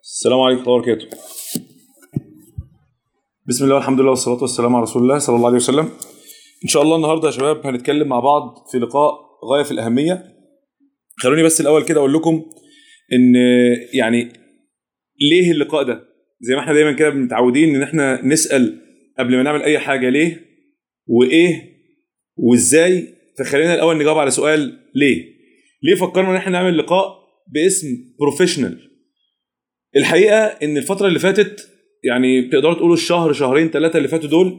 السلام عليكم ورحمه الله وبركاته بسم الله والحمد لله والصلاه والسلام على رسول الله صلى الله عليه وسلم ان شاء الله النهارده يا شباب هنتكلم مع بعض في لقاء غايه في الاهميه خلوني بس الاول كده اقول لكم ان يعني ليه اللقاء ده زي ما احنا دايما كده متعودين ان احنا نسال قبل ما نعمل اي حاجه ليه وايه وازاي فخلينا الاول نجاوب على سؤال ليه ليه فكرنا ان احنا نعمل لقاء باسم بروفيشنال الحقيقه ان الفتره اللي فاتت يعني تقدروا تقولوا الشهر شهرين ثلاثه اللي فاتوا دول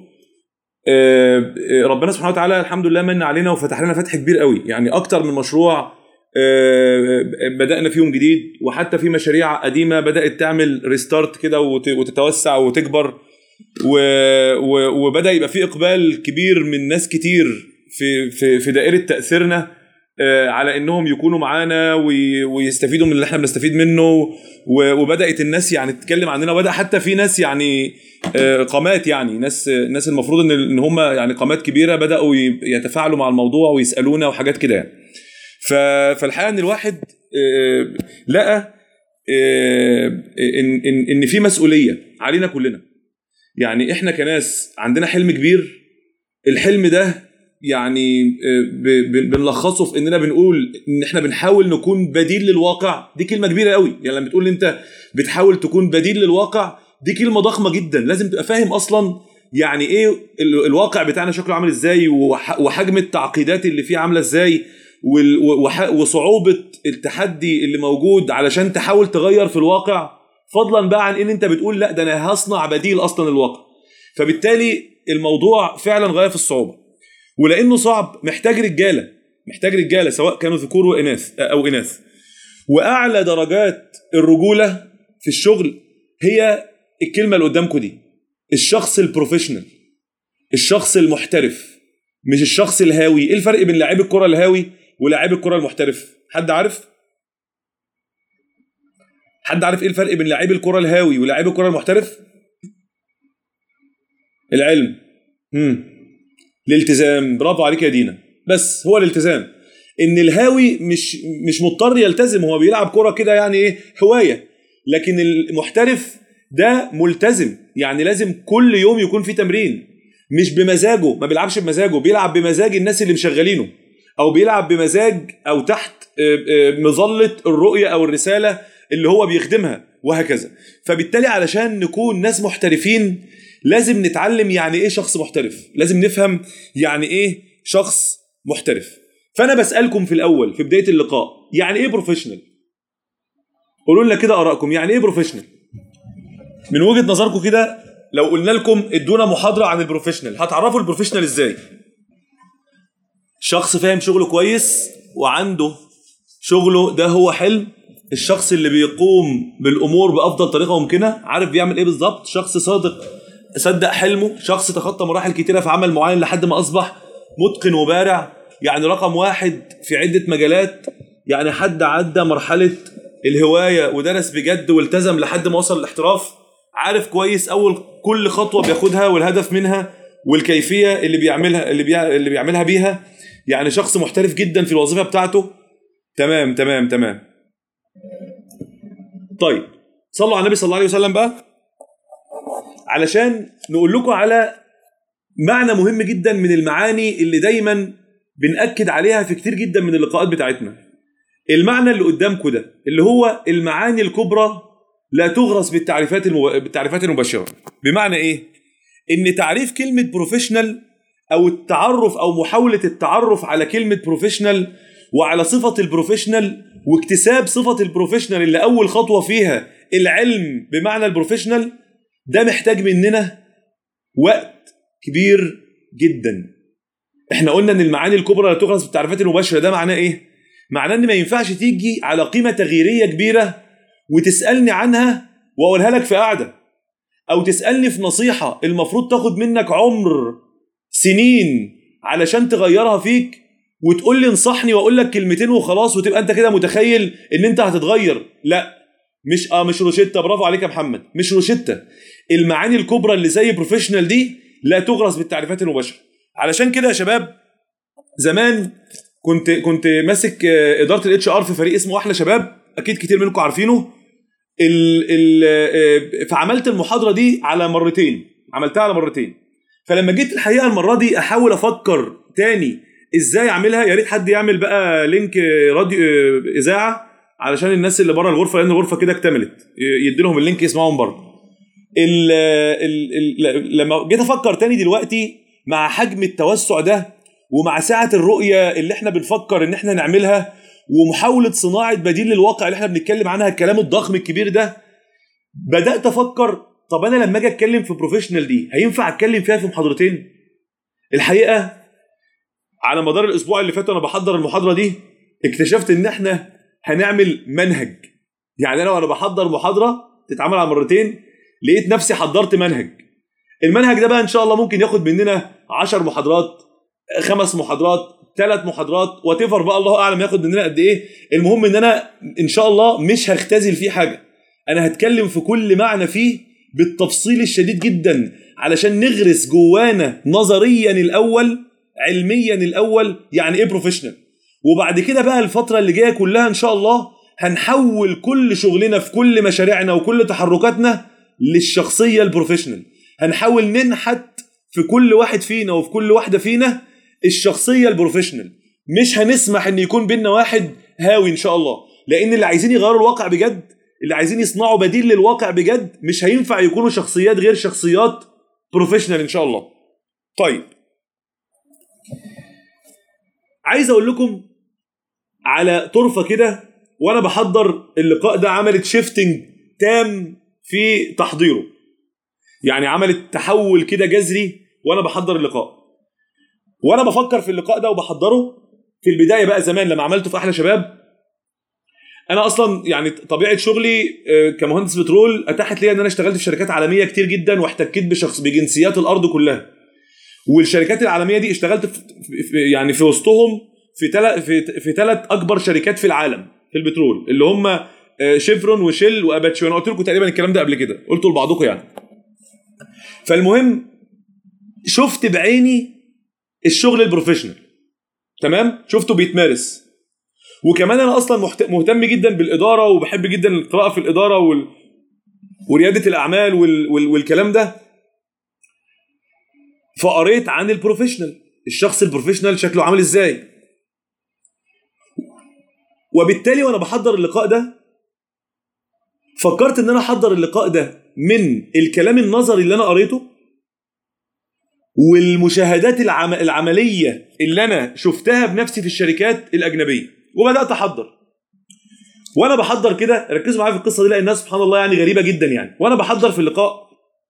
آه، آه، ربنا سبحانه وتعالى الحمد لله من علينا وفتح لنا فتح كبير قوي يعني اكتر من مشروع آه، بدانا فيهم جديد وحتى في مشاريع قديمه بدات تعمل ريستارت كده وت- وتتوسع وتكبر و... و... وبدا يبقى في اقبال كبير من ناس كتير في في في دائره تاثيرنا آه، على انهم يكونوا معانا وي... ويستفيدوا من اللي احنا بنستفيد منه و... وبدات الناس يعني تتكلم عننا وبدا حتى في ناس يعني آه، قامات يعني ناس ناس المفروض ان ان هم يعني قامات كبيره بداوا ي- يتفاعلوا مع الموضوع ويسالونا وحاجات كده يعني ف... فالحقيقه ان الواحد آه، لقى آه، ان ان ان في مسؤوليه علينا كلنا يعني احنا كناس عندنا حلم كبير الحلم ده يعني آه، ب- ب- بنلخصه في اننا بنقول ان احنا بنحاول نكون بديل للواقع دي كلمه كبيره قوي يعني لما بتقول انت بتحاول تكون بديل للواقع دي كلمه ضخمه جدا لازم تبقى فاهم اصلا يعني ايه ال- الواقع بتاعنا شكله عامل ازاي وح- وحجم التعقيدات اللي فيه عامله ازاي وال- وح- وصعوبه التحدي اللي موجود علشان تحاول تغير في الواقع فضلا بقى عن ان انت بتقول لا ده انا هصنع بديل اصلا الواقع فبالتالي الموضوع فعلا غايه في الصعوبه ولانه صعب محتاج رجاله محتاج رجاله سواء كانوا ذكور واناث او اناث واعلى درجات الرجوله في الشغل هي الكلمه اللي قدامكم دي الشخص البروفيشنال الشخص المحترف مش الشخص الهاوي ايه الفرق بين لاعب الكره الهاوي ولاعب الكره المحترف حد عارف حد عارف ايه الفرق بين لاعب الكره الهاوي ولاعب الكره المحترف العلم امم الالتزام برافو عليك يا دينا بس هو الالتزام ان الهاوي مش مش مضطر يلتزم هو بيلعب كرة كده يعني ايه هوايه لكن المحترف ده ملتزم يعني لازم كل يوم يكون في تمرين مش بمزاجه ما بيلعبش بمزاجه بيلعب بمزاج الناس اللي مشغلينه او بيلعب بمزاج او تحت آه، آه، مظله الرؤيه او الرساله اللي هو بيخدمها وهكذا فبالتالي علشان نكون ناس محترفين لازم نتعلم يعني ايه شخص محترف لازم نفهم يعني ايه شخص محترف فانا بسالكم في الاول في بدايه اللقاء يعني ايه بروفيشنال قولوا لنا كده ارائكم يعني ايه بروفيشنال من وجهه نظركم كده لو قلنا لكم ادونا محاضره عن البروفيشنال هتعرفوا البروفيشنال ازاي شخص فاهم شغله كويس وعنده شغله ده هو حلم الشخص اللي بيقوم بالامور بافضل طريقه ممكنه عارف بيعمل ايه بالظبط شخص صادق صدق حلمه شخص تخطى مراحل كتيره في عمل معين لحد ما اصبح متقن وبارع يعني رقم واحد في عده مجالات يعني حد عدى مرحله الهوايه ودرس بجد والتزم لحد ما وصل للاحتراف عارف كويس اول كل خطوه بياخدها والهدف منها والكيفيه اللي بيعملها اللي, بيع اللي بيعملها بيها يعني شخص محترف جدا في الوظيفه بتاعته تمام تمام تمام طيب صلوا على النبي صلى الله عليه وسلم بقى علشان نقول لكم على معنى مهم جدا من المعاني اللي دايما بنأكد عليها في كتير جدا من اللقاءات بتاعتنا المعنى اللي قدامكم ده اللي هو المعاني الكبرى لا تغرس بالتعريفات المب... بالتعريفات المباشره بمعنى ايه ان تعريف كلمه بروفيشنال او التعرف او محاوله التعرف على كلمه بروفيشنال وعلى صفه البروفيشنال واكتساب صفه البروفيشنال اللي اول خطوه فيها العلم بمعنى البروفيشنال ده محتاج مننا وقت كبير جدا احنا قلنا ان المعاني الكبرى لا تغرس بالتعريفات المباشره ده معناه ايه معناه ان ما ينفعش تيجي على قيمه تغييريه كبيره وتسالني عنها واقولها لك في قعده او تسالني في نصيحه المفروض تاخد منك عمر سنين علشان تغيرها فيك وتقول لي انصحني واقول لك كلمتين وخلاص وتبقى انت كده متخيل ان انت هتتغير لا مش اه مش روشته برافو عليك يا محمد مش روشته المعاني الكبرى اللي زي بروفيشنال دي لا تغرس بالتعريفات المباشره علشان كده يا شباب زمان كنت كنت ماسك آه، اداره الاتش ار في فريق اسمه احلى شباب اكيد كتير منكم عارفينه ال ال آه، فعملت المحاضره دي على مرتين عملتها على مرتين فلما جيت الحقيقه المره دي احاول افكر تاني ازاي اعملها يا ريت حد يعمل بقى لينك راديو آه، اذاعه علشان الناس اللي بره الغرفه لان الغرفه كده اكتملت يدي لهم اللينك يسمعهم بره ال ال ال لما جيت افكر تاني دلوقتي مع حجم التوسع ده ومع سعه الرؤيه اللي احنا بنفكر ان احنا نعملها ومحاوله صناعه بديل للواقع اللي احنا بنتكلم عنها الكلام الضخم الكبير ده بدات افكر طب انا لما اجي اتكلم في بروفيشنال دي هينفع اتكلم فيها في محاضرتين الحقيقه على مدار الاسبوع اللي فات وانا بحضر المحاضره دي اكتشفت ان احنا هنعمل منهج يعني انا وانا بحضر محاضره تتعمل على مرتين لقيت نفسي حضرت منهج المنهج ده بقى ان شاء الله ممكن ياخد مننا 10 محاضرات خمس محاضرات ثلاث محاضرات وات بقى الله اعلم ياخد مننا قد ايه المهم ان انا ان شاء الله مش هختزل فيه حاجه انا هتكلم في كل معنى فيه بالتفصيل الشديد جدا علشان نغرس جوانا نظريا الاول علميا الاول يعني ايه بروفيشنال وبعد كده بقى الفتره اللي جايه كلها ان شاء الله هنحول كل شغلنا في كل مشاريعنا وكل تحركاتنا للشخصيه البروفيشنال هنحاول ننحت في كل واحد فينا وفي كل واحده فينا الشخصيه البروفيشنال مش هنسمح ان يكون بينا واحد هاوي ان شاء الله لان اللي عايزين يغيروا الواقع بجد اللي عايزين يصنعوا بديل للواقع بجد مش هينفع يكونوا شخصيات غير شخصيات بروفيشنال ان شاء الله طيب عايز اقول لكم على طرفه كده وانا بحضر اللقاء ده عملت شيفتنج تام في تحضيره يعني عملت تحول كده جذري وانا بحضر اللقاء وانا بفكر في اللقاء ده وبحضره في البدايه بقى زمان لما عملته في احلى شباب انا اصلا يعني طبيعه شغلي آه، كمهندس بترول اتاحت لي ان انا اشتغلت في شركات عالميه كتير جدا واحتكيت بشخص بجنسيات الارض كلها والشركات العالميه دي اشتغلت في في- يعني في وسطهم في تل في في ثلاث اكبر شركات في العالم في البترول اللي هم آه، شيفرون وشيل واباتشي وانا قلت لكم تقريبا الكلام ده قبل كده قلته لبعضكم يعني فالمهم شفت بعيني الشغل البروفيشنال تمام شفته بيتمارس وكمان انا اصلا محت- مهتم جدا بالاداره وبحب جدا القراءه في الاداره وال... ورياده الاعمال وال... وال... والكلام ده فقريت عن البروفيشنال الشخص البروفيشنال شكله عامل ازاي وبالتالي وانا بحضر اللقاء ده فكرت ان انا احضر اللقاء ده من الكلام النظري اللي انا قريته والمشاهدات العم... العمليه اللي انا شفتها بنفسي في الشركات الاجنبيه وبدات احضر وانا بحضر كده ركزوا معايا في القصه دي لان الناس سبحان الله يعني غريبه جدا يعني وانا بحضر في اللقاء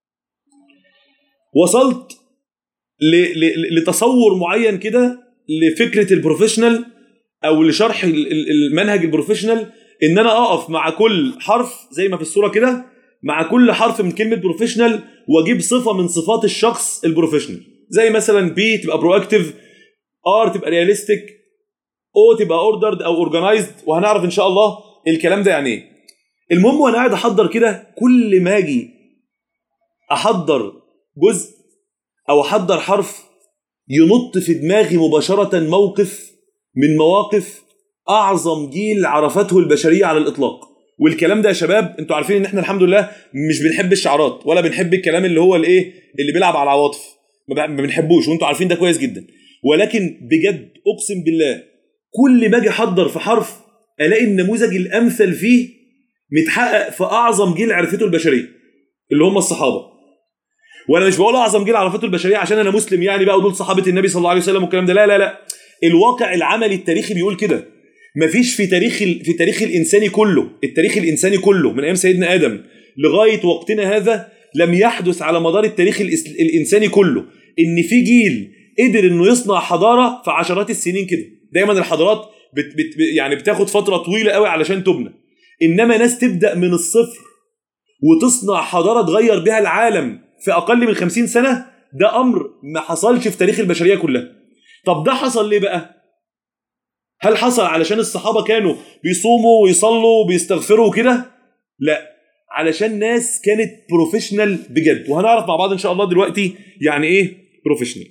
وصلت ل... ل... لتصور معين كده لفكره البروفيشنال او لشرح ال- ال- المنهج البروفيشنال ان انا اقف مع كل حرف زي ما في الصوره كده مع كل حرف من كلمه بروفيشنال واجيب صفه من صفات الشخص البروفيشنال زي مثلا بي تبقى برو اكتيف ار تبقى رياليستيك او تبقى اوردرد او اورجنايزد وهنعرف ان شاء الله الكلام ده يعني ايه المهم وانا قاعد احضر كده كل ما اجي احضر جزء او احضر حرف ينط في دماغي مباشره موقف من مواقف اعظم جيل عرفته البشريه على الاطلاق والكلام ده يا شباب انتوا عارفين ان احنا الحمد لله مش بنحب الشعارات ولا بنحب الكلام اللي هو الايه اللي بيلعب على العواطف ما بع- ما بنحبوش وانتوا عارفين ده كويس جدا ولكن بجد اقسم بالله كل ما اجي احضر في حرف الاقي النموذج الامثل فيه متحقق في اعظم جيل عرفته البشريه اللي هم الصحابه وانا مش بقول اعظم جيل عرفته البشريه عشان انا مسلم يعني بقى ودول صحابه النبي صلى الله عليه وسلم والكلام ده لا لا لا الواقع العملي التاريخي بيقول كده مفيش في تاريخ ال... في تاريخ الانساني كله التاريخ الانساني كله من ايام سيدنا ادم لغايه وقتنا هذا لم يحدث على مدار التاريخ الإس... الانساني كله ان في جيل قدر انه يصنع حضاره في عشرات السنين كده دايما الحضارات بت... بت... يعني بتاخد فتره طويله قوي علشان تبنى انما ناس تبدا من الصفر وتصنع حضاره تغير بها العالم في اقل من 50 سنه ده امر ما حصلش في تاريخ البشريه كلها طب ده حصل ليه بقى هل حصل علشان الصحابه كانوا بيصوموا ويصلوا وبيستغفروا وكده لا علشان ناس كانت بروفيشنال بجد وهنعرف مع بعض ان شاء الله دلوقتي يعني ايه بروفيشنال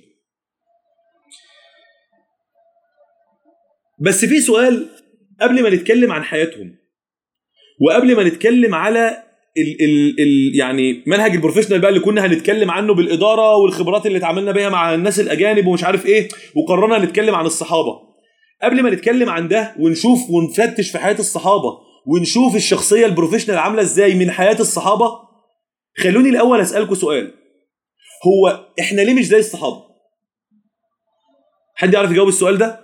بس في سؤال قبل ما نتكلم عن حياتهم وقبل ما نتكلم على ال ال ال يعني منهج البروفيشنال بقى اللي كنا هنتكلم عنه بالاداره والخبرات اللي اتعاملنا بيها مع الناس الاجانب ومش عارف ايه وقررنا نتكلم عن الصحابه قبل ما نتكلم عن ده ونشوف ونفتش في حياه الصحابه ونشوف الشخصيه البروفيشنال عامله ازاي من حياه الصحابه خلوني الاول اسالكم سؤال هو احنا ليه مش زي الصحابه حد يعرف يجاوب السؤال ده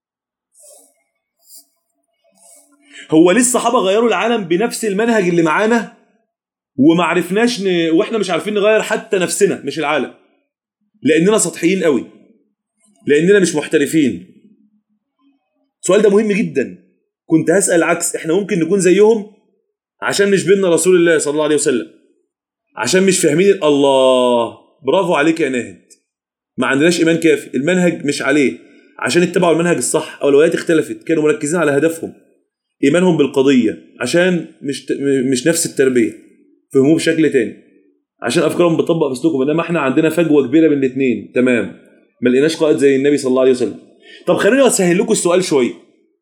هو ليه الصحابه غيروا العالم بنفس المنهج اللي معانا وما عرفناش ن... واحنا مش عارفين نغير حتى نفسنا مش العالم لاننا سطحيين قوي لاننا مش محترفين السؤال ده مهم جدا كنت هسال العكس احنا ممكن نكون زيهم عشان مش بينا رسول الله صلى الله عليه وسلم عشان مش فاهمين الله برافو عليك يا ناهد ما عندناش ايمان كافي المنهج مش عليه عشان اتبعوا المنهج الصح اولويات اختلفت كانوا مركزين على هدفهم ايمانهم بالقضيه عشان مش مش نفس التربيه فهموه بشكل تاني عشان افكارهم بتطبق في سلوكهم انما احنا عندنا فجوه كبيره بين الاثنين تمام ما لقيناش قائد زي النبي صلى الله عليه وسلم طب خليني اسهل لكم السؤال شويه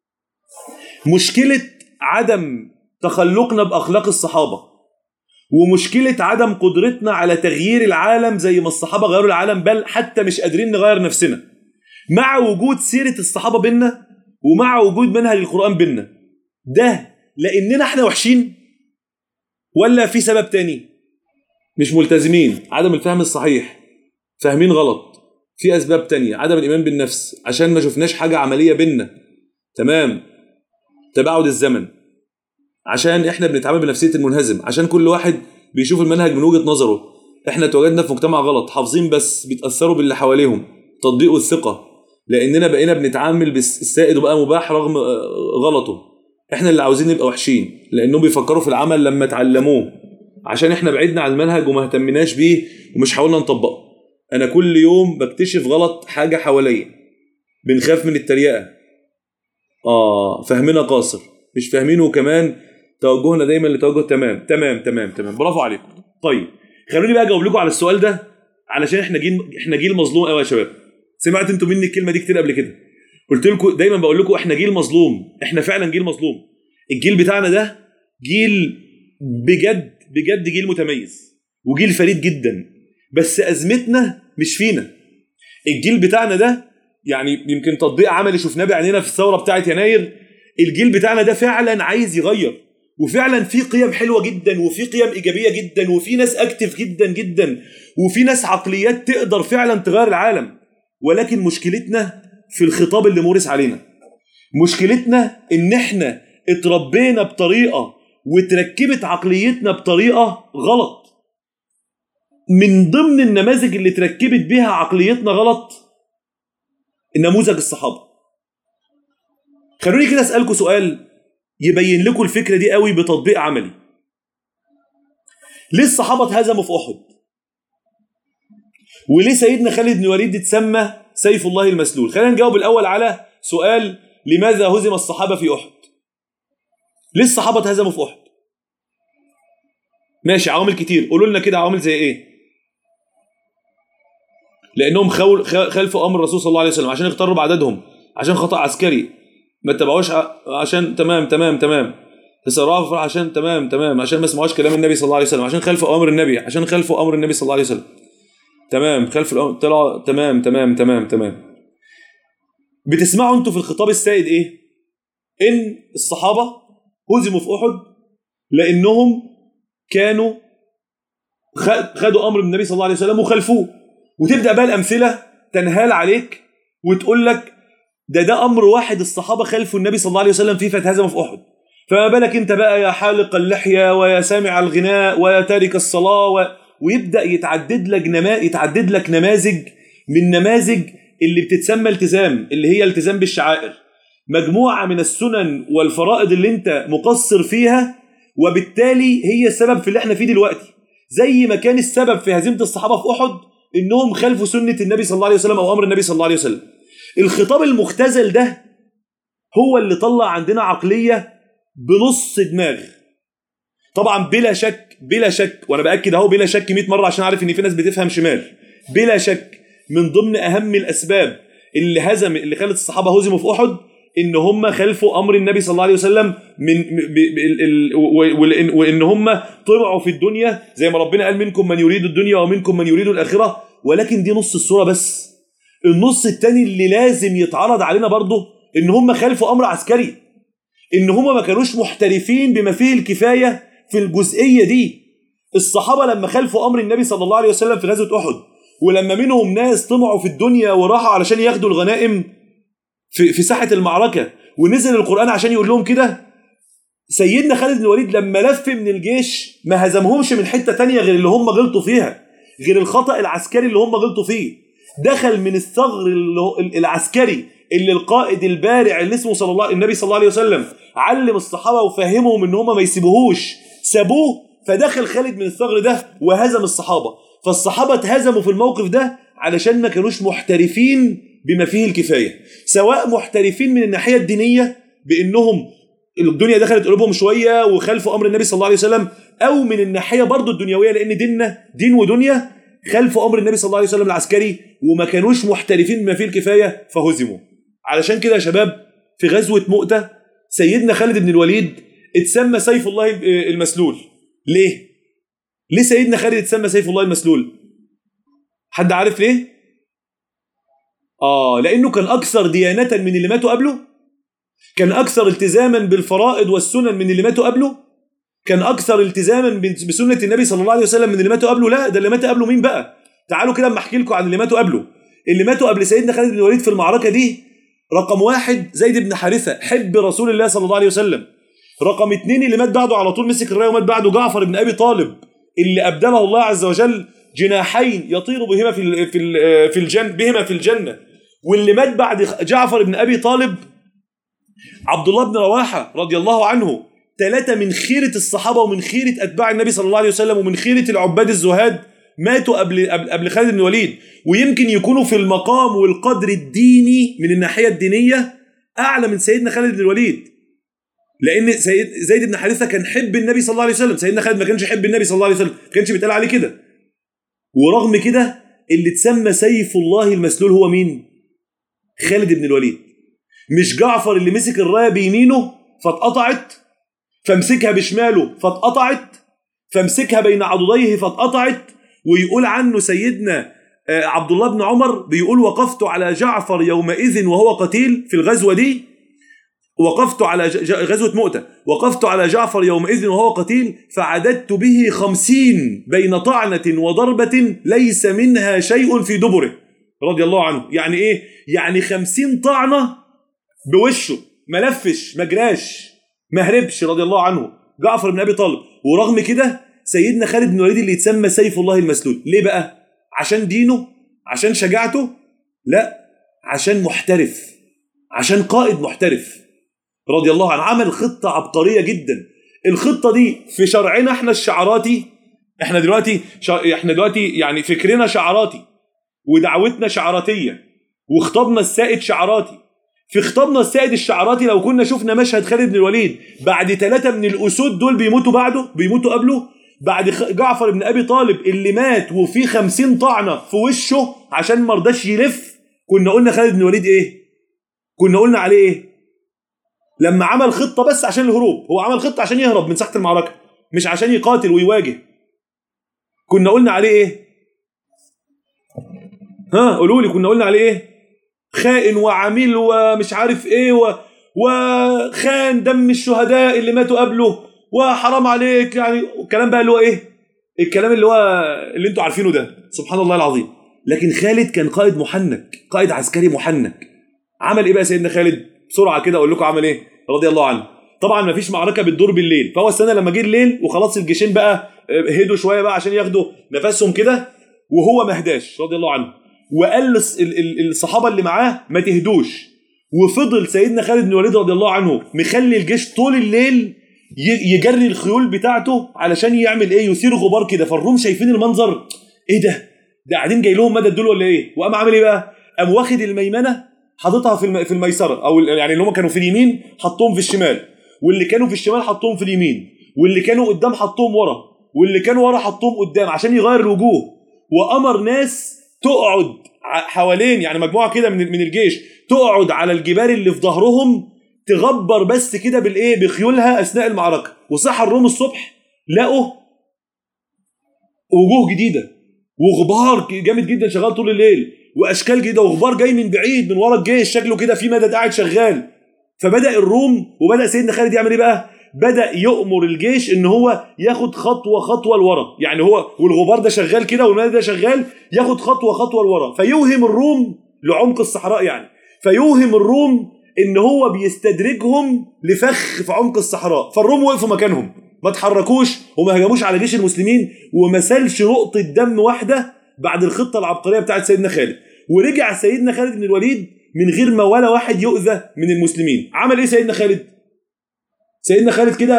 مشكله عدم تخلقنا باخلاق الصحابه ومشكله عدم قدرتنا على تغيير العالم زي ما الصحابه غيروا العالم بل حتى مش قادرين نغير نفسنا مع وجود سيره الصحابه بينا ومع وجود منهج القران بينا ده لاننا احنا وحشين ولا في سبب تاني مش ملتزمين عدم الفهم الصحيح فاهمين غلط في اسباب تانية عدم الايمان بالنفس عشان ما شفناش حاجه عمليه بينا تمام تباعد الزمن عشان احنا بنتعامل بنفسيه المنهزم عشان كل واحد بيشوف المنهج من وجهه نظره احنا اتوجدنا في مجتمع غلط حافظين بس بيتاثروا باللي حواليهم تضييق الثقه لاننا بقينا بنتعامل بالسائد وبقى مباح رغم غلطه احنا اللي عاوزين نبقى وحشين لانهم بيفكروا في العمل لما اتعلموه عشان احنا بعدنا عن المنهج وما اهتمناش بيه ومش حاولنا نطبقه انا كل يوم بكتشف غلط حاجه حواليا بنخاف من التريقه اه فهمنا قاصر مش فاهمينه كمان توجهنا دايما لتوجه تمام تمام تمام تمام برافو عليكم طيب خلوني بقى اجاوب لكم على السؤال ده علشان احنا جيل احنا جيل مظلوم قوي يا شباب سمعت انتوا مني الكلمه دي كتير قبل كده قلت لكم دايما بقول لكم احنا جيل مظلوم احنا فعلا جيل مظلوم الجيل بتاعنا ده جيل بجد بجد جيل متميز وجيل فريد جدا بس ازمتنا مش فينا الجيل بتاعنا ده يعني يمكن تطبيق عملي شفناه بعينينا في الثوره بتاعه يناير الجيل بتاعنا ده فعلا عايز يغير وفعلا في قيم حلوه جدا وفي قيم ايجابيه جدا وفي ناس اكتف جدا جدا وفي ناس عقليات تقدر فعلا تغير العالم ولكن مشكلتنا في الخطاب اللي مورس علينا مشكلتنا ان احنا اتربينا بطريقه وتركبت عقليتنا بطريقه غلط من ضمن النماذج اللي تركبت بيها عقليتنا غلط النموذج الصحابه خلوني كده اسالكم سؤال يبين لكم الفكره دي قوي بتطبيق عملي ليه الصحابه اتهزموا في احد وليه سيدنا خالد بن الوليد اتسمى سيف الله المسلول خلينا نجاوب الاول على سؤال لماذا هزم الصحابه في احد ليه الصحابه اتهزموا في احد ماشي عوامل كتير قولوا لنا كده عوامل زي ايه لانهم خول خلفوا امر الرسول صلى الله عليه وسلم عشان يختاروا بعددهم عشان خطا عسكري ما اتبعوش عشان تمام تمام تمام تصرفوا عشان تمام تمام عشان ما سمعوش كلام النبي صلى الله عليه وسلم عشان خلفوا امر النبي عشان خلفوا امر النبي صلى الله عليه وسلم تمام خلف الامر طلعوا تمام تمام تمام تمام بتسمعوا انتوا في الخطاب السائد ايه ان الصحابه هزموا في احد لانهم كانوا خدوا امر من النبي صلى الله عليه وسلم وخلفوه وتبدا بقى الامثله تنهال عليك وتقول لك ده ده امر واحد الصحابه خلفوا النبي صلى الله عليه وسلم فيه فاتهزموا في احد فما بالك انت بقى يا حالق اللحيه ويا سامع الغناء ويا تارك الصلاه و... ويبدا يتعدد لك نما... يتعدد لك نماذج من نماذج اللي بتتسمى التزام اللي هي التزام بالشعائر مجموعه من السنن والفرائض اللي انت مقصر فيها وبالتالي هي السبب في اللي احنا فيه دلوقتي زي ما كان السبب في هزيمه الصحابه في احد انهم خالفوا سنه النبي صلى الله عليه وسلم او امر النبي صلى الله عليه وسلم الخطاب المختزل ده هو اللي طلع عندنا عقليه بنص دماغ طبعا بلا شك بلا شك وانا باكد اهو بلا شك 100 مره عشان عارف ان في ناس بتفهم شمال بلا شك من ضمن اهم الاسباب اللي هزم اللي خلت الصحابه هزموا في احد ان هم خالفوا امر النبي صلى الله عليه وسلم من ب- ب- ال- ال- و- وإن- وان هم طمعوا في الدنيا زي ما ربنا قال منكم من يريد الدنيا ومنكم من يريد الاخره ولكن دي نص الصوره بس النص التاني اللي لازم يتعرض علينا برضه ان هم خالفوا امر عسكري ان هم ما كانوش محترفين بما فيه الكفايه في الجزئيه دي الصحابه لما خالفوا امر النبي صلى الله عليه وسلم في غزوه احد ولما منهم ناس طمعوا في الدنيا وراحوا علشان ياخدوا الغنائم في في ساحه المعركه ونزل القران عشان يقول لهم كده سيدنا خالد بن الوليد لما لف من الجيش ما هزمهمش من حته تانية غير اللي هم غلطوا فيها غير الخطا العسكري اللي هم غلطوا فيه دخل من الثغر اللي هو- العسكري اللي القائد البارع اللي اسمه صلى الله النبي صلى الله عليه وسلم علم الصحابه وفهمهم ان هم ما يسيبوهوش سابوه فدخل خالد من الثغر ده وهزم الصحابه فالصحابه اتهزموا في الموقف ده علشان ما كانوش محترفين بما فيه الكفايه سواء محترفين من الناحيه الدينيه بانهم الدنيا دخلت قلوبهم شويه وخالفوا امر النبي صلى الله عليه وسلم او من الناحيه برضو الدنيويه لان ديننا دين ودنيا خالفوا امر النبي صلى الله عليه وسلم العسكري وما كانوش محترفين بما فيه الكفايه فهزموا علشان كده يا شباب في غزوه مؤته سيدنا خالد بن الوليد اتسمى سيف الله المسلول ليه ليه سيدنا خالد اتسمى سيف الله المسلول حد عارف ليه اه لانه كان اكثر ديانه من اللي ماتوا قبله كان اكثر التزاما بالفرائض والسنن من اللي ماتوا قبله كان اكثر التزاما بسنه النبي صلى الله عليه وسلم من اللي ماتوا قبله لا ده اللي مات قبله مين بقى تعالوا كده اما احكي لكم عن اللي ماتوا قبله اللي ماتوا قبل سيدنا خالد بن الوليد في المعركه دي رقم واحد زيد بن حارثه حب رسول الله صلى الله عليه وسلم رقم اتنين اللي مات بعده على طول مسك الرايه ومات بعده جعفر بن ابي طالب اللي ابدله الله عز وجل جناحين يطير بهما في ال في ال في الجنه بهما في الجنه واللي مات بعد جعفر بن ابي طالب عبد الله بن رواحه رضي الله عنه ثلاثه من خيره الصحابه ومن خيره اتباع النبي صلى الله عليه وسلم ومن خيره العباد الزهاد ماتوا قبل قبل, قبل خالد بن الوليد ويمكن يكونوا في المقام والقدر الديني من الناحيه الدينيه اعلى من سيدنا خالد بن الوليد لان سيد زيد بن حارثه كان حب النبي صلى الله عليه وسلم سيدنا خالد ما كانش يحب النبي صلى الله عليه وسلم ما كانش بيتقال عليه كده ورغم كده اللي اتسمى سيف الله المسلول هو مين خالد بن الوليد مش جعفر اللي مسك الرايه بيمينه فاتقطعت فامسكها بشماله فاتقطعت فامسكها بين عضديه فاتقطعت ويقول عنه سيدنا عبد الله بن عمر بيقول وقفت على جعفر يومئذ وهو قتيل في الغزوه دي وقفت على غزوة مؤتة وقفت على جعفر يومئذ وهو قتيل فعددت به خمسين بين طعنة وضربة ليس منها شيء في دبره رضي الله عنه يعني ايه يعني خمسين طعنة بوشه ما لفش ما جراش ما هربش رضي الله عنه جعفر بن ابي طالب ورغم كده سيدنا خالد بن الوليد اللي يتسمى سيف الله المسلول ليه بقى عشان دينه عشان شجاعته لا عشان محترف عشان قائد محترف رضي الله عنه عمل خطة عبقرية جدا الخطة دي في شرعنا احنا الشعراتي احنا دلوقتي شا... احنا دلوقتي يعني فكرنا شعراتي ودعوتنا شعراتية وخطابنا السائد شعراتي في خطابنا السائد الشعراتي لو كنا شفنا مشهد خالد بن الوليد بعد ثلاثة من الأسود دول بيموتوا بعده بيموتوا قبله بعد جعفر بن أبي طالب اللي مات وفيه خمسين طعنة في وشه عشان ما رضاش يلف كنا قلنا خالد بن الوليد ايه كنا قلنا عليه ايه لما عمل خطه بس عشان الهروب هو عمل خطه عشان يهرب من ساحه المعركه مش عشان يقاتل ويواجه كنا قلنا عليه ايه ها قولوا لي كنا قلنا عليه ايه خائن وعميل ومش عارف ايه و... وخان دم الشهداء اللي ماتوا قبله وحرام عليك يعني الكلام بقى اللي هو ايه الكلام اللي هو اللي انتوا عارفينه ده سبحان الله العظيم لكن خالد كان قائد محنك قائد عسكري محنك عمل ايه بقى سيدنا خالد بسرعه كده اقول لكم عمل ايه رضي الله عنه طبعا ما فيش معركه بتدور بالليل فهو السنه لما جه الليل وخلاص الجيشين بقى هدوا شويه بقى عشان ياخدوا نفسهم كده وهو ما هداش رضي الله عنه وقال الصحابه اللي معاه ما تهدوش وفضل سيدنا خالد بن الوليد رضي الله عنه مخلي الجيش طول الليل يجري الخيول بتاعته علشان يعمل ايه يثير غبار كده فالروم شايفين المنظر ايه ده ده قاعدين جاي لهم مدد دول ولا ايه وقام عامل ايه بقى قام واخد الميمنه حاططها في في الميسره او يعني اللي هم كانوا في اليمين حطهم في الشمال واللي كانوا في الشمال حطهم في اليمين واللي كانوا قدام حطهم ورا واللي كانوا ورا حطهم قدام عشان يغير الوجوه وامر ناس تقعد حوالين يعني مجموعه كده من من الجيش تقعد على الجبال اللي في ظهرهم تغبر بس كده بالايه بخيولها اثناء المعركه وصحى الروم الصبح لقوا وجوه جديده وغبار جامد جدا شغال طول الليل واشكال جديده وغبار جاي من بعيد من ورا الجيش شكله كده في مدد قاعد شغال فبدا الروم وبدا سيدنا خالد يعمل ايه بقى بدا يامر الجيش ان هو ياخد خطوه خطوه لورا يعني هو والغبار ده شغال كده والمدد ده شغال ياخد خطوه خطوه لورا فيوهم الروم لعمق الصحراء يعني فيوهم الروم ان هو بيستدرجهم لفخ في عمق الصحراء فالروم وقفوا مكانهم ما تحركوش وما هجموش على جيش المسلمين وما سالش نقطه دم واحده بعد الخطه العبقريه بتاعت سيدنا خالد ورجع سيدنا خالد بن الوليد من غير ما ولا واحد يؤذى من المسلمين عمل ايه سيدنا خالد سيدنا خالد كده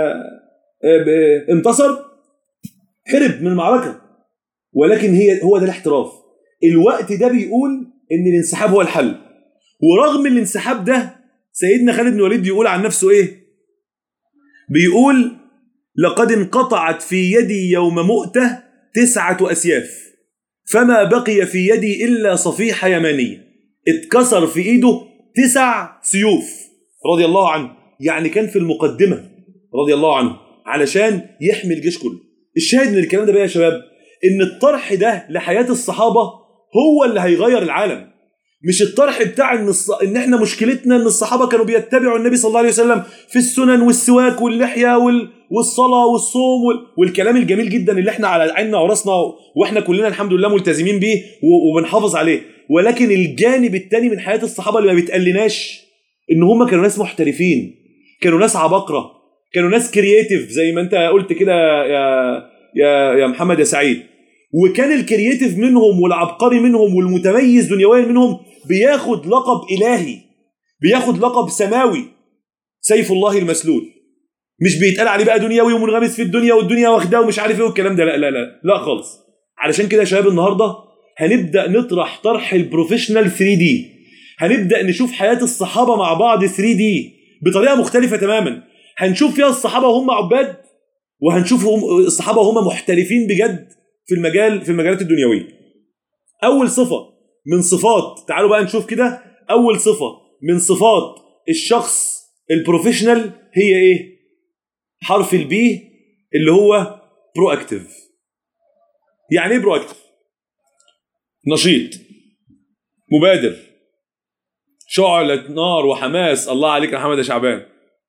انتصر هرب من المعركه ولكن هي هو ده الاحتراف الوقت ده بيقول ان الانسحاب هو الحل ورغم الانسحاب ده سيدنا خالد بن الوليد بيقول عن نفسه ايه بيقول لقد انقطعت في يدي يوم مؤته تسعة أسياف فما بقي في يدي إلا صفيحة يمانية اتكسر في إيده تسع سيوف رضي الله عنه يعني كان في المقدمة رضي الله عنه علشان يحمي الجيش كله الشاهد من الكلام ده بقى يا شباب ان الطرح ده لحياة الصحابة هو اللي هيغير العالم مش الطرح بتاع ان الص... ان احنا مشكلتنا ان الصحابه كانوا بيتبعوا النبي صلى الله عليه وسلم في السنن والسواك واللحيه وال... والصلاه والصوم وال... والكلام الجميل جدا اللي احنا على عيننا وراسنا واحنا كلنا الحمد لله ملتزمين بيه و... وبنحافظ عليه ولكن الجانب الثاني من حياه الصحابه اللي ما بيتقلناش ان هم كانوا ناس محترفين كانوا ناس عباقره كانوا ناس كرييتيف زي ما انت قلت كده يا يا يا محمد يا سعيد وكان الكرييتيف منهم والعبقري منهم والمتميز دنيويا منهم بياخد لقب الهي بياخد لقب سماوي سيف الله المسلول مش بيتقال عليه بقى دنيوي ومنغمس في الدنيا والدنيا واخداه ومش عارف ايه والكلام ده لا لا لا لا خالص علشان كده يا شباب النهارده هنبدا نطرح طرح البروفيشنال 3 دي هنبدا نشوف حياه الصحابه مع بعض 3 دي بطريقه مختلفه تماما هنشوف فيها الصحابه وهم عباد وهنشوف الصحابه وهم محترفين بجد في المجال في المجالات الدنيويه اول صفه من صفات تعالوا بقى نشوف كده اول صفه من صفات الشخص البروفيشنال هي ايه حرف البي اللي هو برو اكتيف يعني ايه برو اكتيف نشيط مبادر شعلة نار وحماس الله عليك يا محمد يا شعبان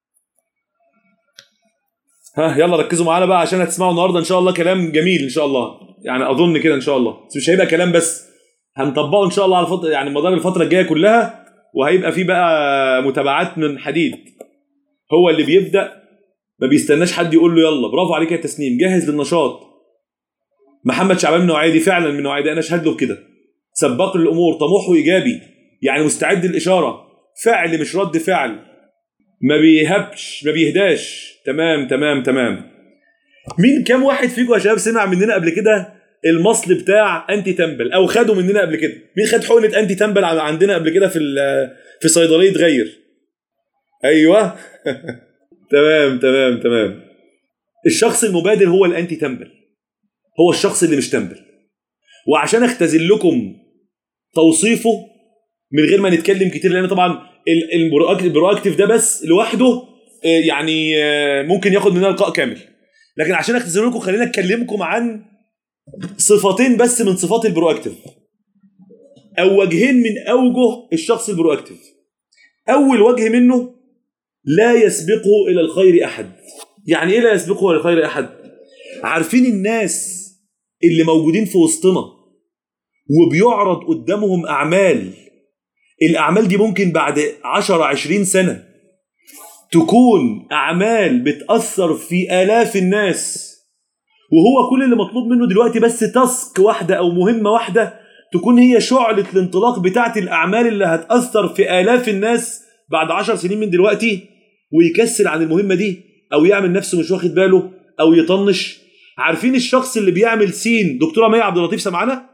ها يلا ركزوا معانا بقى عشان هتسمعوا النهارده ان شاء الله كلام جميل ان شاء الله يعني اظن كده ان شاء الله بس مش هيبقى كلام بس هنطبقه ان شاء الله على فتره يعني مدار الفتره الجايه كلها وهيبقى في بقى متابعات من حديد هو اللي بيبدا ما بيستناش حد يقول له يلا برافو عليك يا تسنيم جاهز للنشاط محمد شعبان من النوعيه دي فعلا من النوعيه دي انا اشهد له بكده سباق للامور طموحه ايجابي يعني مستعد للاشاره فعل مش رد فعل ما بيهبش ما بيهداش تمام تمام تمام مين كام واحد فيكم يا شباب سمع مننا قبل كده المصل بتاع انتي تمبل او خده مننا قبل كده مين خد حقنه انتي تمبل عندنا قبل كده في في صيدليه غير ايوه تمام تمام تمام الشخص المبادر هو الانتي تمبل هو الشخص اللي مش تمبل وعشان اختزل لكم توصيفه من غير ما نتكلم كتير لان طبعا البرواكتيف ده بس لوحده يعني ممكن ياخد مننا لقاء كامل لكن عشان اختزل لكم خلينا اكلمكم عن صفتين بس من صفات البرواكتيف او وجهين من اوجه الشخص البرواكتيف اول وجه منه لا يسبقه الى الخير احد يعني ايه لا يسبقه الى الخير احد عارفين الناس اللي موجودين في وسطنا وبيعرض قدامهم اعمال الاعمال دي ممكن بعد 10 20 سنه تكون اعمال بتاثر في الاف الناس وهو كل اللي مطلوب منه دلوقتي بس تاسك واحده او مهمه واحده تكون هي شعله الانطلاق بتاعه الاعمال اللي هتاثر في الاف الناس بعد عشر سنين من دلوقتي ويكسل عن المهمه دي او يعمل نفسه مش واخد باله او يطنش عارفين الشخص اللي بيعمل سين دكتوره مي عبد اللطيف سمعنا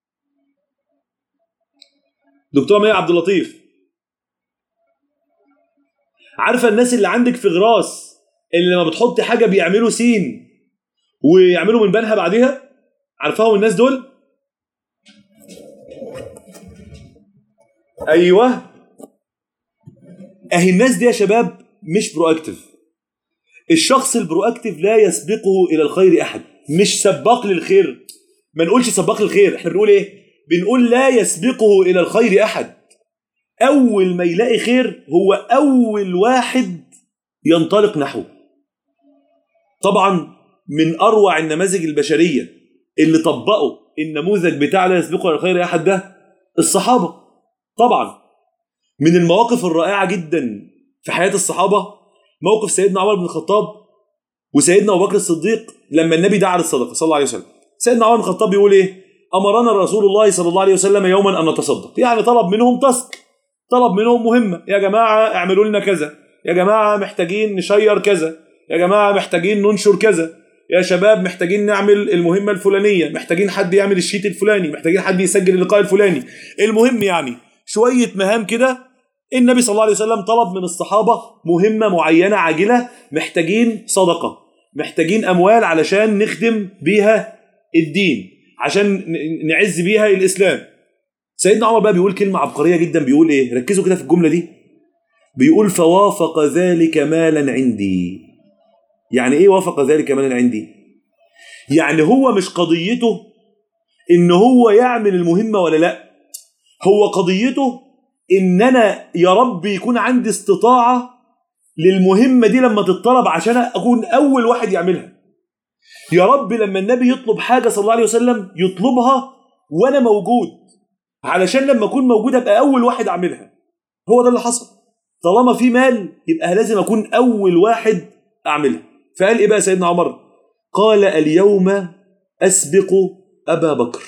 دكتوره مي عبد اللطيف عارفه الناس اللي عندك في غراس اللي لما بتحط حاجه بيعملوا سين ويعملوا من بنها بعديها عارفاهم الناس دول ايوه اهي الناس دي يا شباب مش برو اكتف الشخص البرو اكتف لا يسبقه الى الخير احد مش سباق للخير ما نقولش سباق للخير احنا بنقول ايه بنقول لا يسبقه الى الخير احد اول ما يلاقي خير هو اول واحد ينطلق نحوه طبعا من اروع النماذج البشريه اللي طبقوا النموذج بتاع لا يسبقه الى الخير احد ده الصحابه طبعا من المواقف الرائعه جدا في حياه الصحابه موقف سيدنا عمر بن الخطاب وسيدنا ابو بكر الصديق لما النبي دعا للصدقه صلى الله عليه وسلم سيدنا عمر بن الخطاب بيقول ايه امرنا رسول الله صلى الله عليه وسلم يوما ان نتصدق يعني طلب منهم تسك طلب منهم مهمه يا جماعه اعملوا لنا كذا يا جماعه محتاجين نشير كذا يا جماعه محتاجين ننشر كذا يا شباب محتاجين نعمل المهمه الفلانيه محتاجين حد يعمل الشيت الفلاني محتاجين حد يسجل اللقاء الفلاني المهم يعني شويه مهام كده النبي صلى الله عليه وسلم طلب من الصحابه مهمه معينه عاجله محتاجين صدقه محتاجين اموال علشان نخدم بيها الدين عشان نعز بيها الاسلام سيدنا عمر بقى بيقول كلمه عبقريه جدا بيقول ايه ركزوا كده في الجمله دي بيقول فوافق ذلك مالا عندي يعني ايه وافق ذلك مالا عندي يعني هو مش قضيته ان هو يعمل المهمه ولا لا هو قضيته ان انا يا رب يكون عندي استطاعه للمهمه دي لما تتطلب عشان اكون اول واحد يعملها يا رب لما النبي يطلب حاجه صلى الله عليه وسلم يطلبها وانا موجود علشان لما اكون موجود ابقى اول واحد اعملها هو ده اللي حصل طالما في مال يبقى لازم اكون اول واحد اعملها فقال ايه بقى سيدنا عمر قال اليوم اسبق ابا بكر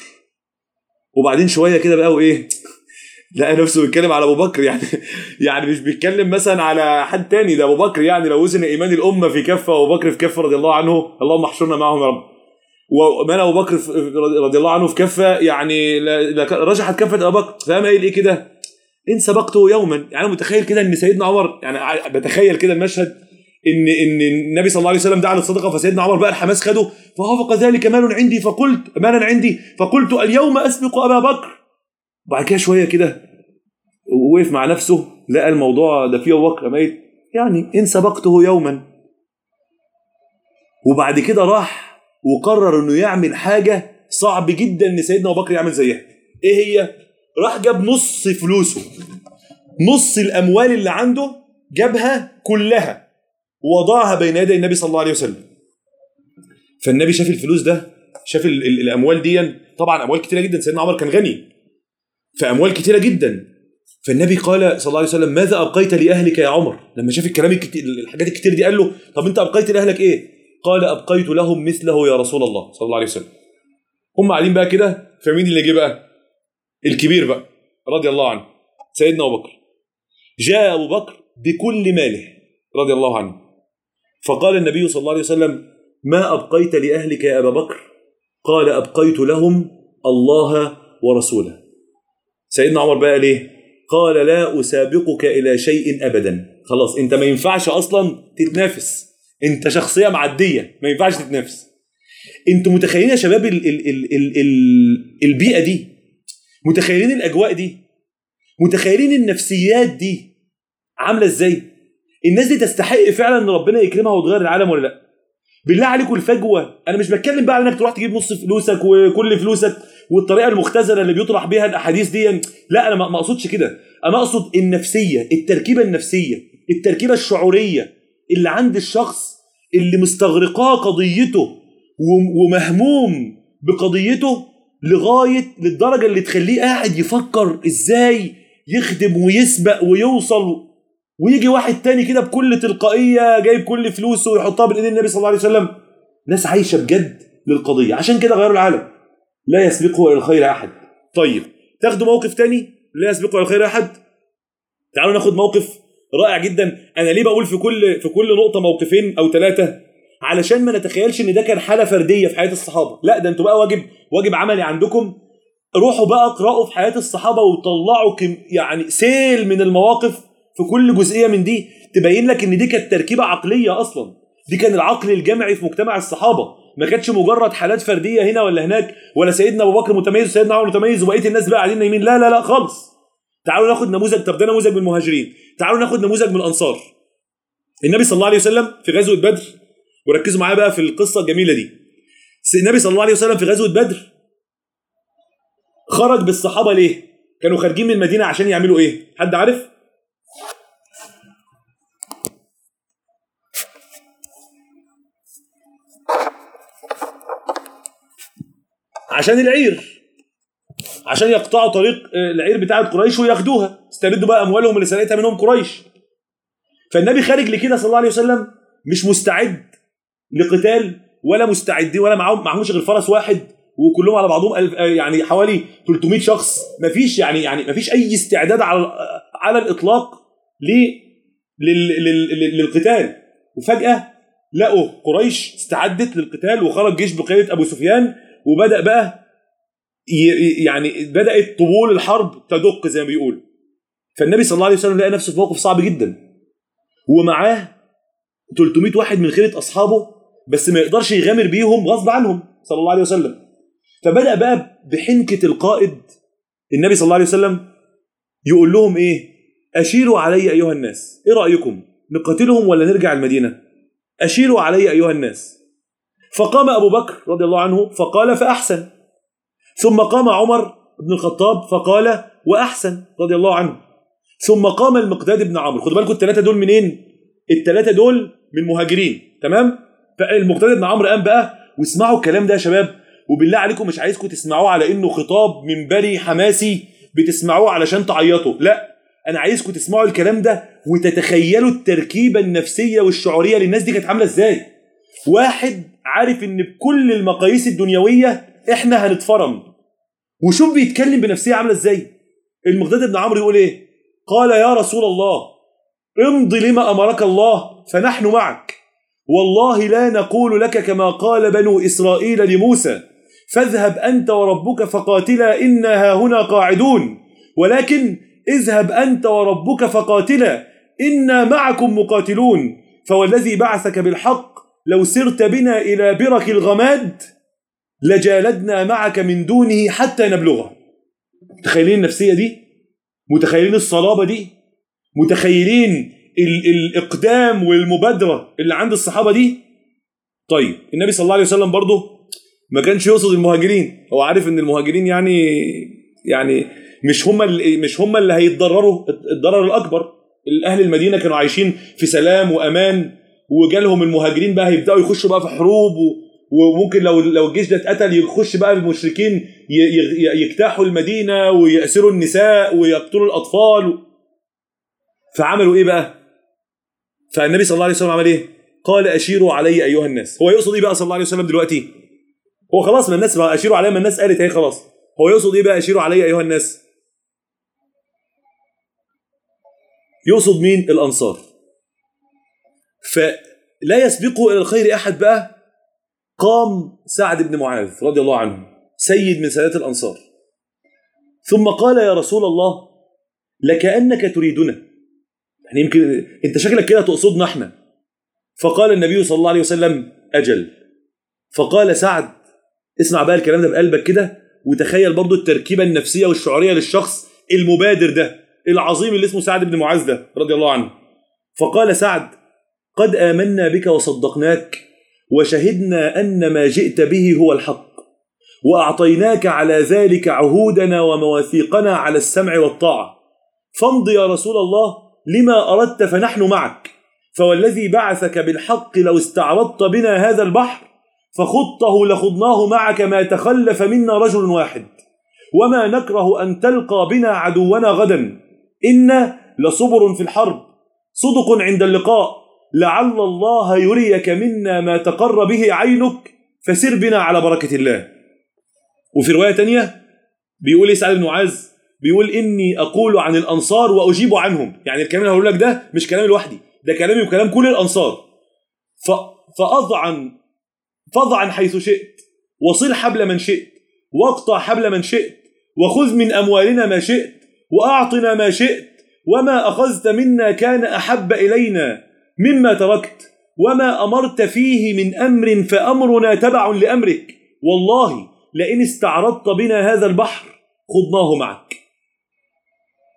وبعدين شويه كده بقى وايه لقى نفسه بيتكلم على ابو بكر يعني يعني مش بيتكلم مثلا على حد تاني ده ابو بكر يعني لو وزن ايمان الامه في كفه وابو بكر في كفه رضي الله عنه اللهم احشرنا معهم يا رب ومن ابو بكر رضي الله عنه في كفه يعني رجحت كفه ابو بكر فقام قايل ايه كده ان سبقته يوما يعني انا متخيل كده ان سيدنا عمر يعني بتخيل كده المشهد ان ان النبي صلى الله عليه وسلم دعا للصدقه فسيدنا عمر بقى الحماس خده فوافق ذلك مال عندي فقلت مالا عندي فقلت اليوم اسبق ابا بكر بعد كده شويه كده ووقف مع نفسه لقى الموضوع ده فيه ابو بكر ميت يعني ان سبقته يوما وبعد كده راح وقرر انه يعمل حاجه صعب جدا ان سيدنا ابو بكر يعمل زيها ايه هي راح جاب نص فلوسه نص الاموال اللي عنده جابها كلها ووضعها بين يدي النبي صلى الله عليه وسلم فالنبي شاف الفلوس ده شاف ال ال الاموال دي طبعا اموال كتيره جدا سيدنا عمر كان غني فاموال كتيره جدا فالنبي قال صلى الله عليه وسلم ماذا ابقيت لاهلك يا عمر لما شاف الكلام الكتير الحاجات الكتير دي قال له طب انت ابقيت لاهلك ايه قال ابقيت لهم مثله يا رسول الله صلى الله عليه وسلم هم قاعدين بقى كده فمين اللي جه بقى الكبير بقى رضي الله عنه سيدنا ابو بكر جاء ابو بكر بكل ماله رضي الله عنه فقال النبي صلى الله عليه وسلم ما ابقيت لاهلك يا ابا بكر قال ابقيت لهم الله ورسوله سيدنا عمر بقى ليه قال لا اسابقك الى شيء ابدا خلاص انت ما ينفعش اصلا تتنافس انت شخصيه معديه ما ينفعش تتنافس انتوا متخيلين يا شباب ال ال ال ال ال البيئه دي متخيلين الاجواء دي متخيلين النفسيات دي عامله ازاي الناس دي تستحق فعلا ان ربنا يكرمها وتغير العالم ولا لا بالله عليكم الفجوه انا مش بتكلم بقى على انك تروح تجيب نص فلوسك وكل فلوسك والطريقه المختزله اللي بيطرح بيها الاحاديث دي لا انا ما اقصدش كده انا اقصد النفسيه التركيبه النفسيه التركيبه الشعوريه اللي عند الشخص اللي مستغرقاه قضيته ومهموم بقضيته لغايه للدرجه اللي تخليه قاعد يفكر ازاي يخدم ويسبق ويوصل ويجي واحد تاني كده بكل تلقائيه جايب كل فلوسه ويحطها بين ايدين النبي صلى الله عليه وسلم ناس عايشه بجد للقضيه عشان كده غيروا العالم لا يسبقه الى الخير احد طيب تاخدوا موقف تاني لا يسبقه الى الخير احد تعالوا ناخد موقف رائع جدا انا ليه بقول في كل في كل نقطه موقفين او ثلاثه علشان ما نتخيلش ان ده كان حاله فرديه في حياه الصحابه لا ده انتوا بقى واجب واجب عملي عندكم روحوا بقى اقرأوا في حياه الصحابه وطلعوا كم يعني سيل من المواقف في كل جزئيه من دي تبين لك ان دي كانت تركيبه عقليه اصلا دي كان العقل الجمعي في مجتمع الصحابه ما كانتش مجرد حالات فرديه هنا ولا هناك ولا سيدنا ابو بكر متميز وسيدنا عمر متميز وبقيه الناس بقى قاعدين نايمين لا لا لا خالص تعالوا ناخد نموذج طب ده نموذج من المهاجرين تعالوا ناخد نموذج من الانصار النبي صلى الله عليه وسلم في غزوه بدر وركزوا معايا بقى في القصه الجميله دي النبي صلى الله عليه وسلم في غزوه بدر خرج بالصحابه ليه كانوا خارجين من المدينه عشان يعملوا ايه حد عارف عشان العير عشان يقطعوا طريق آه، العير بتاعه قريش وياخدوها استردوا بقى اموالهم اللي سرقتها منهم قريش فالنبي خارج لكده صلى الله عليه وسلم مش مستعد لقتال ولا مستعد ولا معاهم معهمش غير فرس واحد وكلهم على بعضهم ألف آه، يعني حوالي 300 شخص مفيش يعني يعني مفيش اي استعداد على آه، على الاطلاق ل لل- لل- لل- للقتال وفجاه لقوا قريش استعدت للقتال وخرج جيش بقياده ابو سفيان وبدا بقى ي- يعني بدات طبول الحرب تدق زي ما بيقول فالنبي صلى الله عليه وسلم لقى نفسه في موقف صعب جدا ومعاه 300 واحد من خيره اصحابه بس ما يقدرش يغامر بيهم غصب عنهم صلى الله عليه وسلم فبدا بقى بحنكه القائد النبي صلى الله عليه وسلم يقول لهم ايه اشيروا علي ايها الناس ايه رايكم نقاتلهم ولا نرجع المدينه اشيروا علي ايها الناس فقام ابو بكر رضي الله عنه فقال فاحسن ثم قام عمر بن الخطاب فقال واحسن رضي الله عنه ثم قام المقداد بن عمرو خدوا بالكم الثلاثه دول منين الثلاثه دول من مهاجرين تمام فالمقتدى بن عمرو قام بقى واسمعوا الكلام ده يا شباب وبالله عليكم مش عايزكم تسمعوه على انه خطاب منبري حماسي بتسمعوه علشان تعيطوا لا انا عايزكم تسمعوا الكلام ده وتتخيلوا التركيبه النفسيه والشعوريه للناس دي كانت عامله ازاي واحد عارف ان بكل المقاييس الدنيويه احنا هنتفرم وشوف بيتكلم بنفسيه عامله ازاي المقداد بن عمرو يقول ايه قال يا رسول الله امضي لما امرك الله فنحن معك والله لا نقول لك كما قال بنو اسرائيل لموسى فاذهب انت وربك فقاتلا انا هاهنا قاعدون ولكن اذهب انت وربك فقاتلا انا معكم مقاتلون فوالذي بعثك بالحق لو سرت بنا الى برك الغماد لجالدنا معك من دونه حتى نبلغه متخيلين النفسيه دي متخيلين الصلابه دي متخيلين ال- الاقدام والمبادره اللي عند الصحابه دي طيب النبي صلى الله عليه وسلم برضه ما كانش يقصد المهاجرين هو عارف ان المهاجرين يعني يعني مش هم اللي مش هم اللي هيتضرروا الضرر الاكبر اهل المدينه كانوا عايشين في سلام وامان وجالهم المهاجرين بقى هيبداوا يخشوا بقى في حروب و وممكن لو لو الجيش ده اتقتل يخش بقى المشركين ي- ي- يجتاحوا المدينه ويأسروا النساء ويقتلوا الاطفال فعملوا ايه بقى؟ فالنبي صلى الله عليه وسلم عمل ايه؟ قال اشيروا علي ايها الناس هو يقصد ايه بقى صلى الله عليه وسلم دلوقتي؟ هو خلاص ما الناس بقى اشيروا علي ما الناس قالت اهي خلاص هو يقصد ايه بقى اشيروا علي ايها الناس؟ يقصد مين؟ الانصار فلا يسبقه الى الخير احد بقى قام سعد بن معاذ رضي الله عنه سيد من سادات الانصار ثم قال يا رسول الله لكانك تريدنا يعني يمكن انت شكلك كده تقصدنا احنا فقال النبي صلى الله عليه وسلم اجل فقال سعد اسمع بقى الكلام ده بقلبك كده وتخيل برضو التركيبه النفسيه والشعوريه للشخص المبادر ده العظيم اللي اسمه سعد بن معاذ ده رضي الله عنه فقال سعد قد امنا بك وصدقناك وشهدنا ان ما جئت به هو الحق واعطيناك على ذلك عهودنا ومواثيقنا على السمع والطاعه فامض يا رسول الله لما اردت فنحن معك فوالذي بعثك بالحق لو استعرضت بنا هذا البحر فخضته لخضناه معك ما تخلف منا رجل واحد وما نكره ان تلقى بنا عدونا غدا ان لصبر في الحرب صدق عند اللقاء لعل الله يريك منا ما تقر به عينك فسر بنا على بركه الله وفي روايه تانية بيقول ايه سعد بن معاذ بيقول اني اقول عن الانصار واجيب عنهم يعني الكلام اللي هقول لك ده مش كلامي لوحدي ده كلامي وكلام كل الانصار ف... فاضعن فاضعن حيث شئت وصل حبل من شئت واقطع حبل من شئت وخذ من اموالنا ما شئت واعطنا ما شئت وما اخذت منا كان احب الينا مما تركت وما امرت فيه من امر فامرنا تبع لامرك والله لئن استعرضت بنا هذا البحر خضناه معك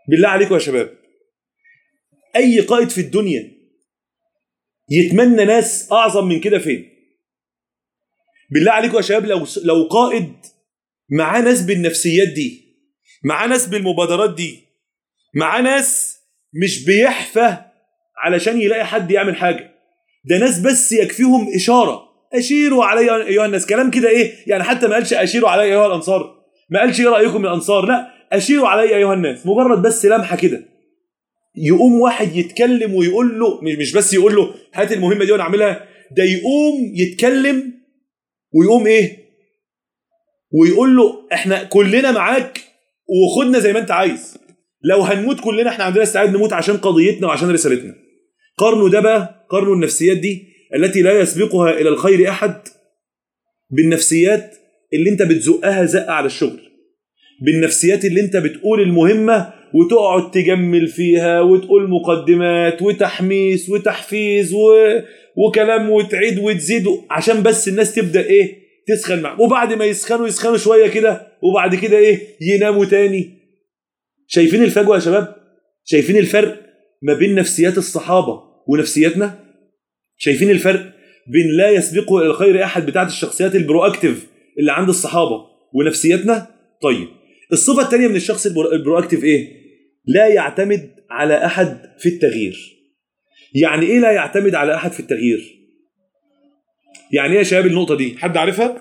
بالله عليكم يا شباب اي قائد في الدنيا يتمنى ناس اعظم من كده فين بالله عليكم يا شباب لو لو قائد معاه ناس بالنفسيات دي معاه ناس بالمبادرات دي معاه ناس مش بيحفى علشان يلاقي حد يعمل حاجه ده ناس بس يكفيهم اشاره اشيروا علي ايها الناس كلام كده ايه يعني حتى ما قالش اشيروا علي ايها الانصار ما قالش ايه رايكم يا الانصار لا اشيروا علي ايها الناس مجرد بس لمحه كده يقوم واحد يتكلم ويقول له مش مش بس يقول له هات المهمه دي وانا اعملها ده يقوم يتكلم ويقوم ايه ويقول له احنا كلنا معاك وخدنا زي ما انت عايز لو هنموت كلنا احنا عندنا استعداد نموت عشان قضيتنا وعشان رسالتنا قارنوا ده بقى قارنوا النفسيات دي التي لا يسبقها الى الخير احد بالنفسيات اللي انت بتزقها زقه على الشغل بالنفسيات اللي انت بتقول المهمه وتقعد تجمل فيها وتقول مقدمات وتحميس وتحفيز و... وكلام وتعيد وتزيد عشان بس الناس تبدا ايه تسخن معاك وبعد ما يسخنوا يسخنوا شويه كده وبعد كده ايه يناموا تاني شايفين الفجوه يا شباب شايفين الفرق ما بين نفسيات الصحابه ونفسياتنا شايفين الفرق بين لا يسبقه الى الخير احد بتاعت الشخصيات البرو اكتيف اللي عند الصحابه ونفسياتنا طيب الصفه الثانيه من الشخص البرو اكتيف ايه لا يعتمد على احد في التغيير يعني ايه لا يعتمد على احد في التغيير يعني ايه يا شباب النقطه دي حد عارفها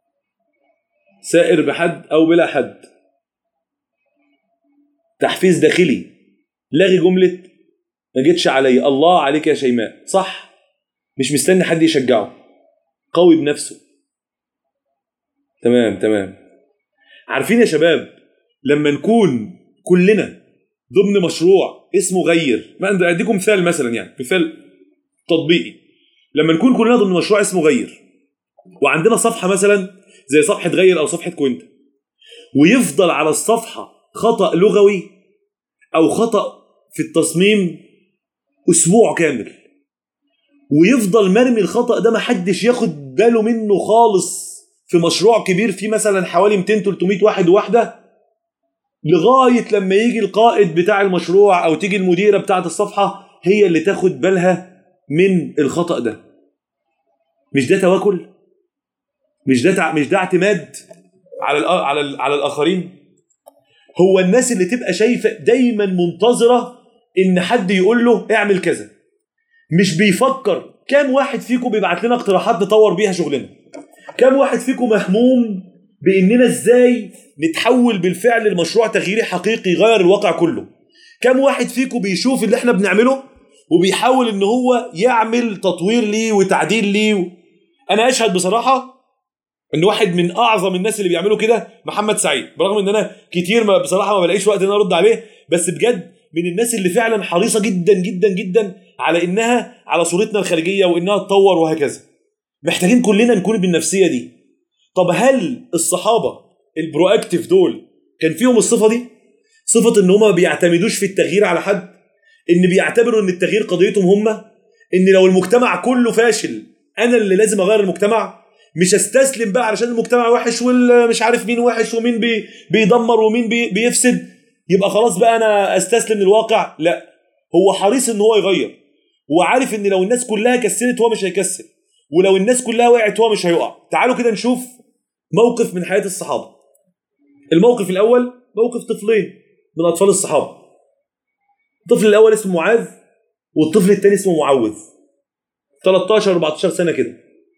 سائر بحد او بلا حد تحفيز داخلي لغي جمله ما جيتش علي الله عليك يا شيماء صح مش مستني حد يشجعه قوي بنفسه تمام تمام عارفين يا شباب لما نكون كلنا ضمن مشروع اسمه غير ما اديكم مثال مثلا يعني مثال تطبيقي لما نكون كلنا ضمن مشروع اسمه غير وعندنا صفحه مثلا زي صفحه غير او صفحه كوينت ويفضل على الصفحه خطا لغوي او خطا في التصميم اسبوع كامل ويفضل مرمي الخطا ده ما حدش ياخد باله منه خالص في مشروع كبير فيه مثلا حوالي 200 300 واحد وواحده لغايه لما يجي القائد بتاع المشروع او تيجي المديره بتاعه الصفحه هي اللي تاخد بالها من الخطا ده مش ده تواكل مش ده مش ده اعتماد على على على الاخرين هو الناس اللي تبقى شايفه دايما منتظره ان حد يقول له اعمل كذا مش بيفكر كام واحد فيكم بيبعت لنا اقتراحات نطور بيها شغلنا كام واحد فيكم مهموم باننا ازاي نتحول بالفعل لمشروع تغييري حقيقي يغير الواقع كله كم واحد فيكم بيشوف اللي احنا بنعمله وبيحاول ان هو يعمل تطوير ليه وتعديل ليه انا اشهد بصراحه ان واحد من اعظم الناس اللي بيعملوا كده محمد سعيد برغم ان انا كتير ما بصراحه ما بلاقيش وقت ان انا ارد عليه بس بجد من الناس اللي فعلا حريصه جدا جدا جدا على انها على صورتنا الخارجيه وانها تطور وهكذا محتاجين كلنا نكون بالنفسيه دي طب هل الصحابه البرو اكتيف دول كان فيهم الصفه دي صفه ان هم ما بيعتمدوش في التغيير على حد ان بيعتبروا ان التغيير قضيتهم هم ان لو المجتمع كله فاشل انا اللي لازم اغير المجتمع مش استسلم بقى علشان المجتمع وحش والمش عارف مين وحش ومين بي بيدمر ومين بي بيفسد يبقى خلاص بقى انا استسلم للواقع لا هو حريص ان هو يغير وعارف ان لو الناس كلها كسلت هو مش هيكسل ولو الناس كلها وقعت هو مش هيقع تعالوا كده نشوف موقف من حياه الصحابه الموقف الاول موقف طفلين من اطفال الصحابه الطفل الاول اسمه معاذ والطفل الثاني اسمه معوذ 13 14 سنه كده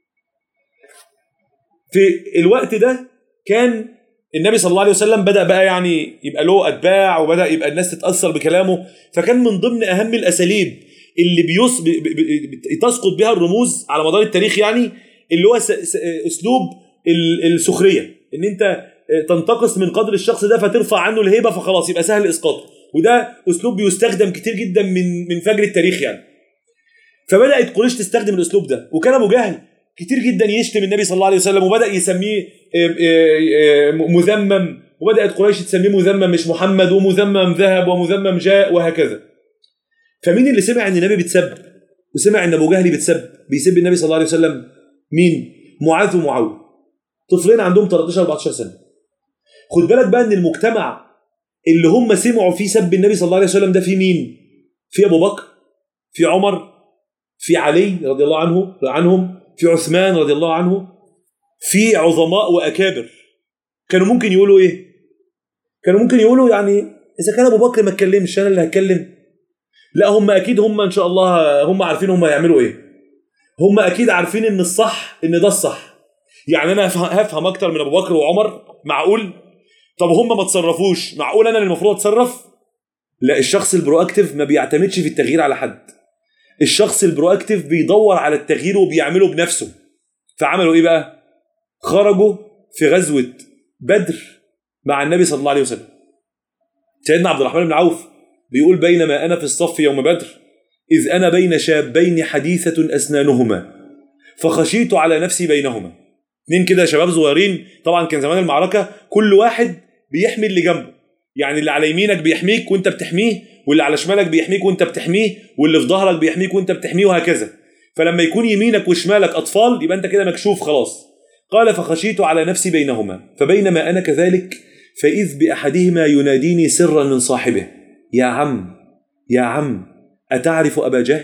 في الوقت ده كان النبي صلى الله عليه وسلم بدا بقى يعني يبقى له اتباع وبدا يبقى الناس تتاثر بكلامه فكان من ضمن اهم الاساليب اللي بيص تسقط بها الرموز على مدار التاريخ يعني اللي هو اسلوب السخريه ان انت تنتقص من قدر الشخص ده فترفع عنه الهيبه فخلاص يبقى سهل اسقاطه وده اسلوب بيستخدم كتير جدا من من فجر التاريخ يعني فبدات قريش تستخدم الاسلوب ده وكان ابو جهل كتير جدا يشتم النبي صلى الله عليه وسلم وبدا يسميه مذمم وبدات قريش تسميه مذمم مش محمد ومذمم ذهب ومذمم جاء وهكذا فمين اللي سمع ان النبي بيتسب وسمع ان ابو جهل بيتسب بيسب النبي صلى الله عليه وسلم مين معاذ ومعاويه طفلين عندهم 13 14 سنه خد بالك بقى ان المجتمع اللي هم سمعوا فيه سب النبي صلى الله عليه وسلم ده في مين في ابو بكر في عمر في علي رضي الله عنه عنهم في عثمان رضي الله عنه في عظماء واكابر كانوا ممكن يقولوا ايه كانوا ممكن يقولوا يعني اذا كان ابو بكر ما اتكلمش انا اللي هتكلم لا هم اكيد هم ان شاء الله هم عارفين هم هيعملوا ايه هم اكيد عارفين ان الصح ان ده الصح يعني انا هفهم- هفهم اكتر من ابو بكر وعمر معقول طب هم ما تصرفوش معقول انا اللي المفروض اتصرف لا الشخص البرو اكتيف ما بيعتمدش في التغيير على حد الشخص البرو اكتيف بيدور على التغيير وبيعمله بنفسه فعملوا ايه بقى خرجوا في غزوه بدر مع النبي صلى الله عليه وسلم سيدنا عبد الرحمن بن عوف بيقول بينما انا في الصف يوم بدر اذ انا بين شابين حديثه اسنانهما فخشيت على نفسي بينهما اتنين كده شباب صغيرين طبعا كان زمان المعركه كل واحد بيحمي اللي جنبه يعني اللي على يمينك بيحميك وانت بتحميه واللي على شمالك بيحميك وانت بتحميه واللي في ظهرك بيحميك وانت بتحميه وهكذا فلما يكون يمينك وشمالك اطفال يبقى انت كده مكشوف خلاص قال فخشيت على نفسي بينهما فبينما انا كذلك فاذ باحدهما يناديني سرا من صاحبه يا عم يا عم اتعرف ابا جهل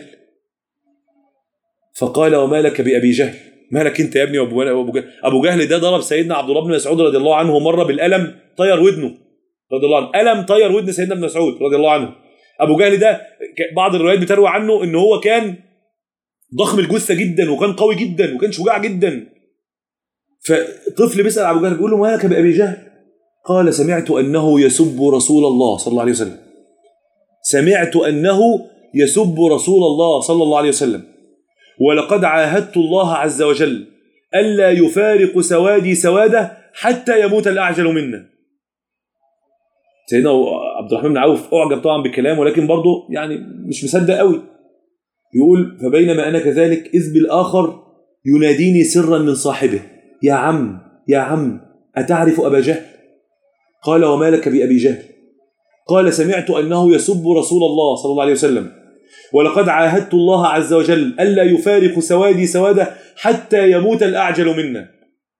فقال وما لك بابي جهل مالك انت يا ابني وابو ابو جهل ابو جهل ده ضرب سيدنا عبد الله بن مسعود رضي الله عنه مره بالقلم طير ودنه رضي الله عنه قلم طير ودن سيدنا ابن مسعود رضي الله عنه ابو جهل ده ك- بعض الروايات بتروي عنه ان هو كان ضخم الجثه جدا وكان قوي جدا وكان شجاع جدا فطفل بيسال ابو جهل بيقول له ما لك بابي جهل قال سمعت انه يسب رسول الله صلى الله عليه وسلم سمعت انه يسب رسول الله صلى الله عليه وسلم ولقد عاهدت الله عز وجل الا يفارق سوادي سواده حتى يموت الاعجل منا سيدنا عبد الرحمن بن عوف اعجب طبعا بالكلام ولكن برضه يعني مش مصدق قوي يقول فبينما انا كذلك اذ بالاخر يناديني سرا من صاحبه يا عم يا عم اتعرف ابا جهل قال وما لك بابي جهل قال سمعت انه يسب رسول الله صلى الله عليه وسلم ولقد عاهدت الله عز وجل الا يفارق سوادي سواده حتى يموت الاعجل منا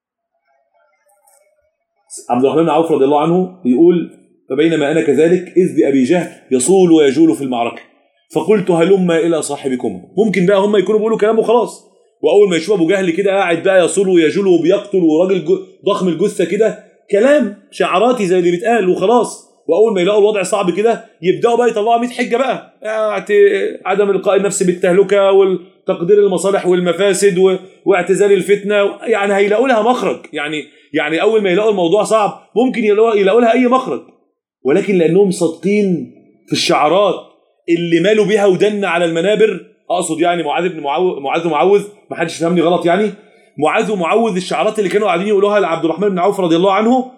عبد الرحمن بن عوف رضي الله عنه بيقول فبينما انا كذلك اذ بابي جهل يصول ويجول في المعركه فقلت هلما الى صاحبكما ممكن بقى هم يكونوا بيقولوا كلام وخلاص واول ما يشوف ابو جهل كده قاعد بقى يصول ويجول وبيقتل وراجل جو- ضخم الجثه كده كلام شعاراتي زي اللي بيتقال وخلاص واول ما يلاقوا الوضع صعب كده يبداوا بقى يطلعوا 100 حجه بقى اعت- عدم القاء النفس بالتهلكه وتقدير المصالح والمفاسد و... واعتزال الفتنه يعني هيلاقوا لها مخرج يعني يعني اول ما يلاقوا الموضوع صعب ممكن يلاقوا يلاقوا لها اي مخرج ولكن لانهم صادقين في الشعارات اللي مالوا بيها ودن على المنابر اقصد يعني معاذ بن معوذ معاذ ومعوذ ما حدش فهمني غلط يعني معاذ ومعوذ الشعارات اللي كانوا قاعدين يقولوها لعبد الرحمن بن عوف رضي الله عنه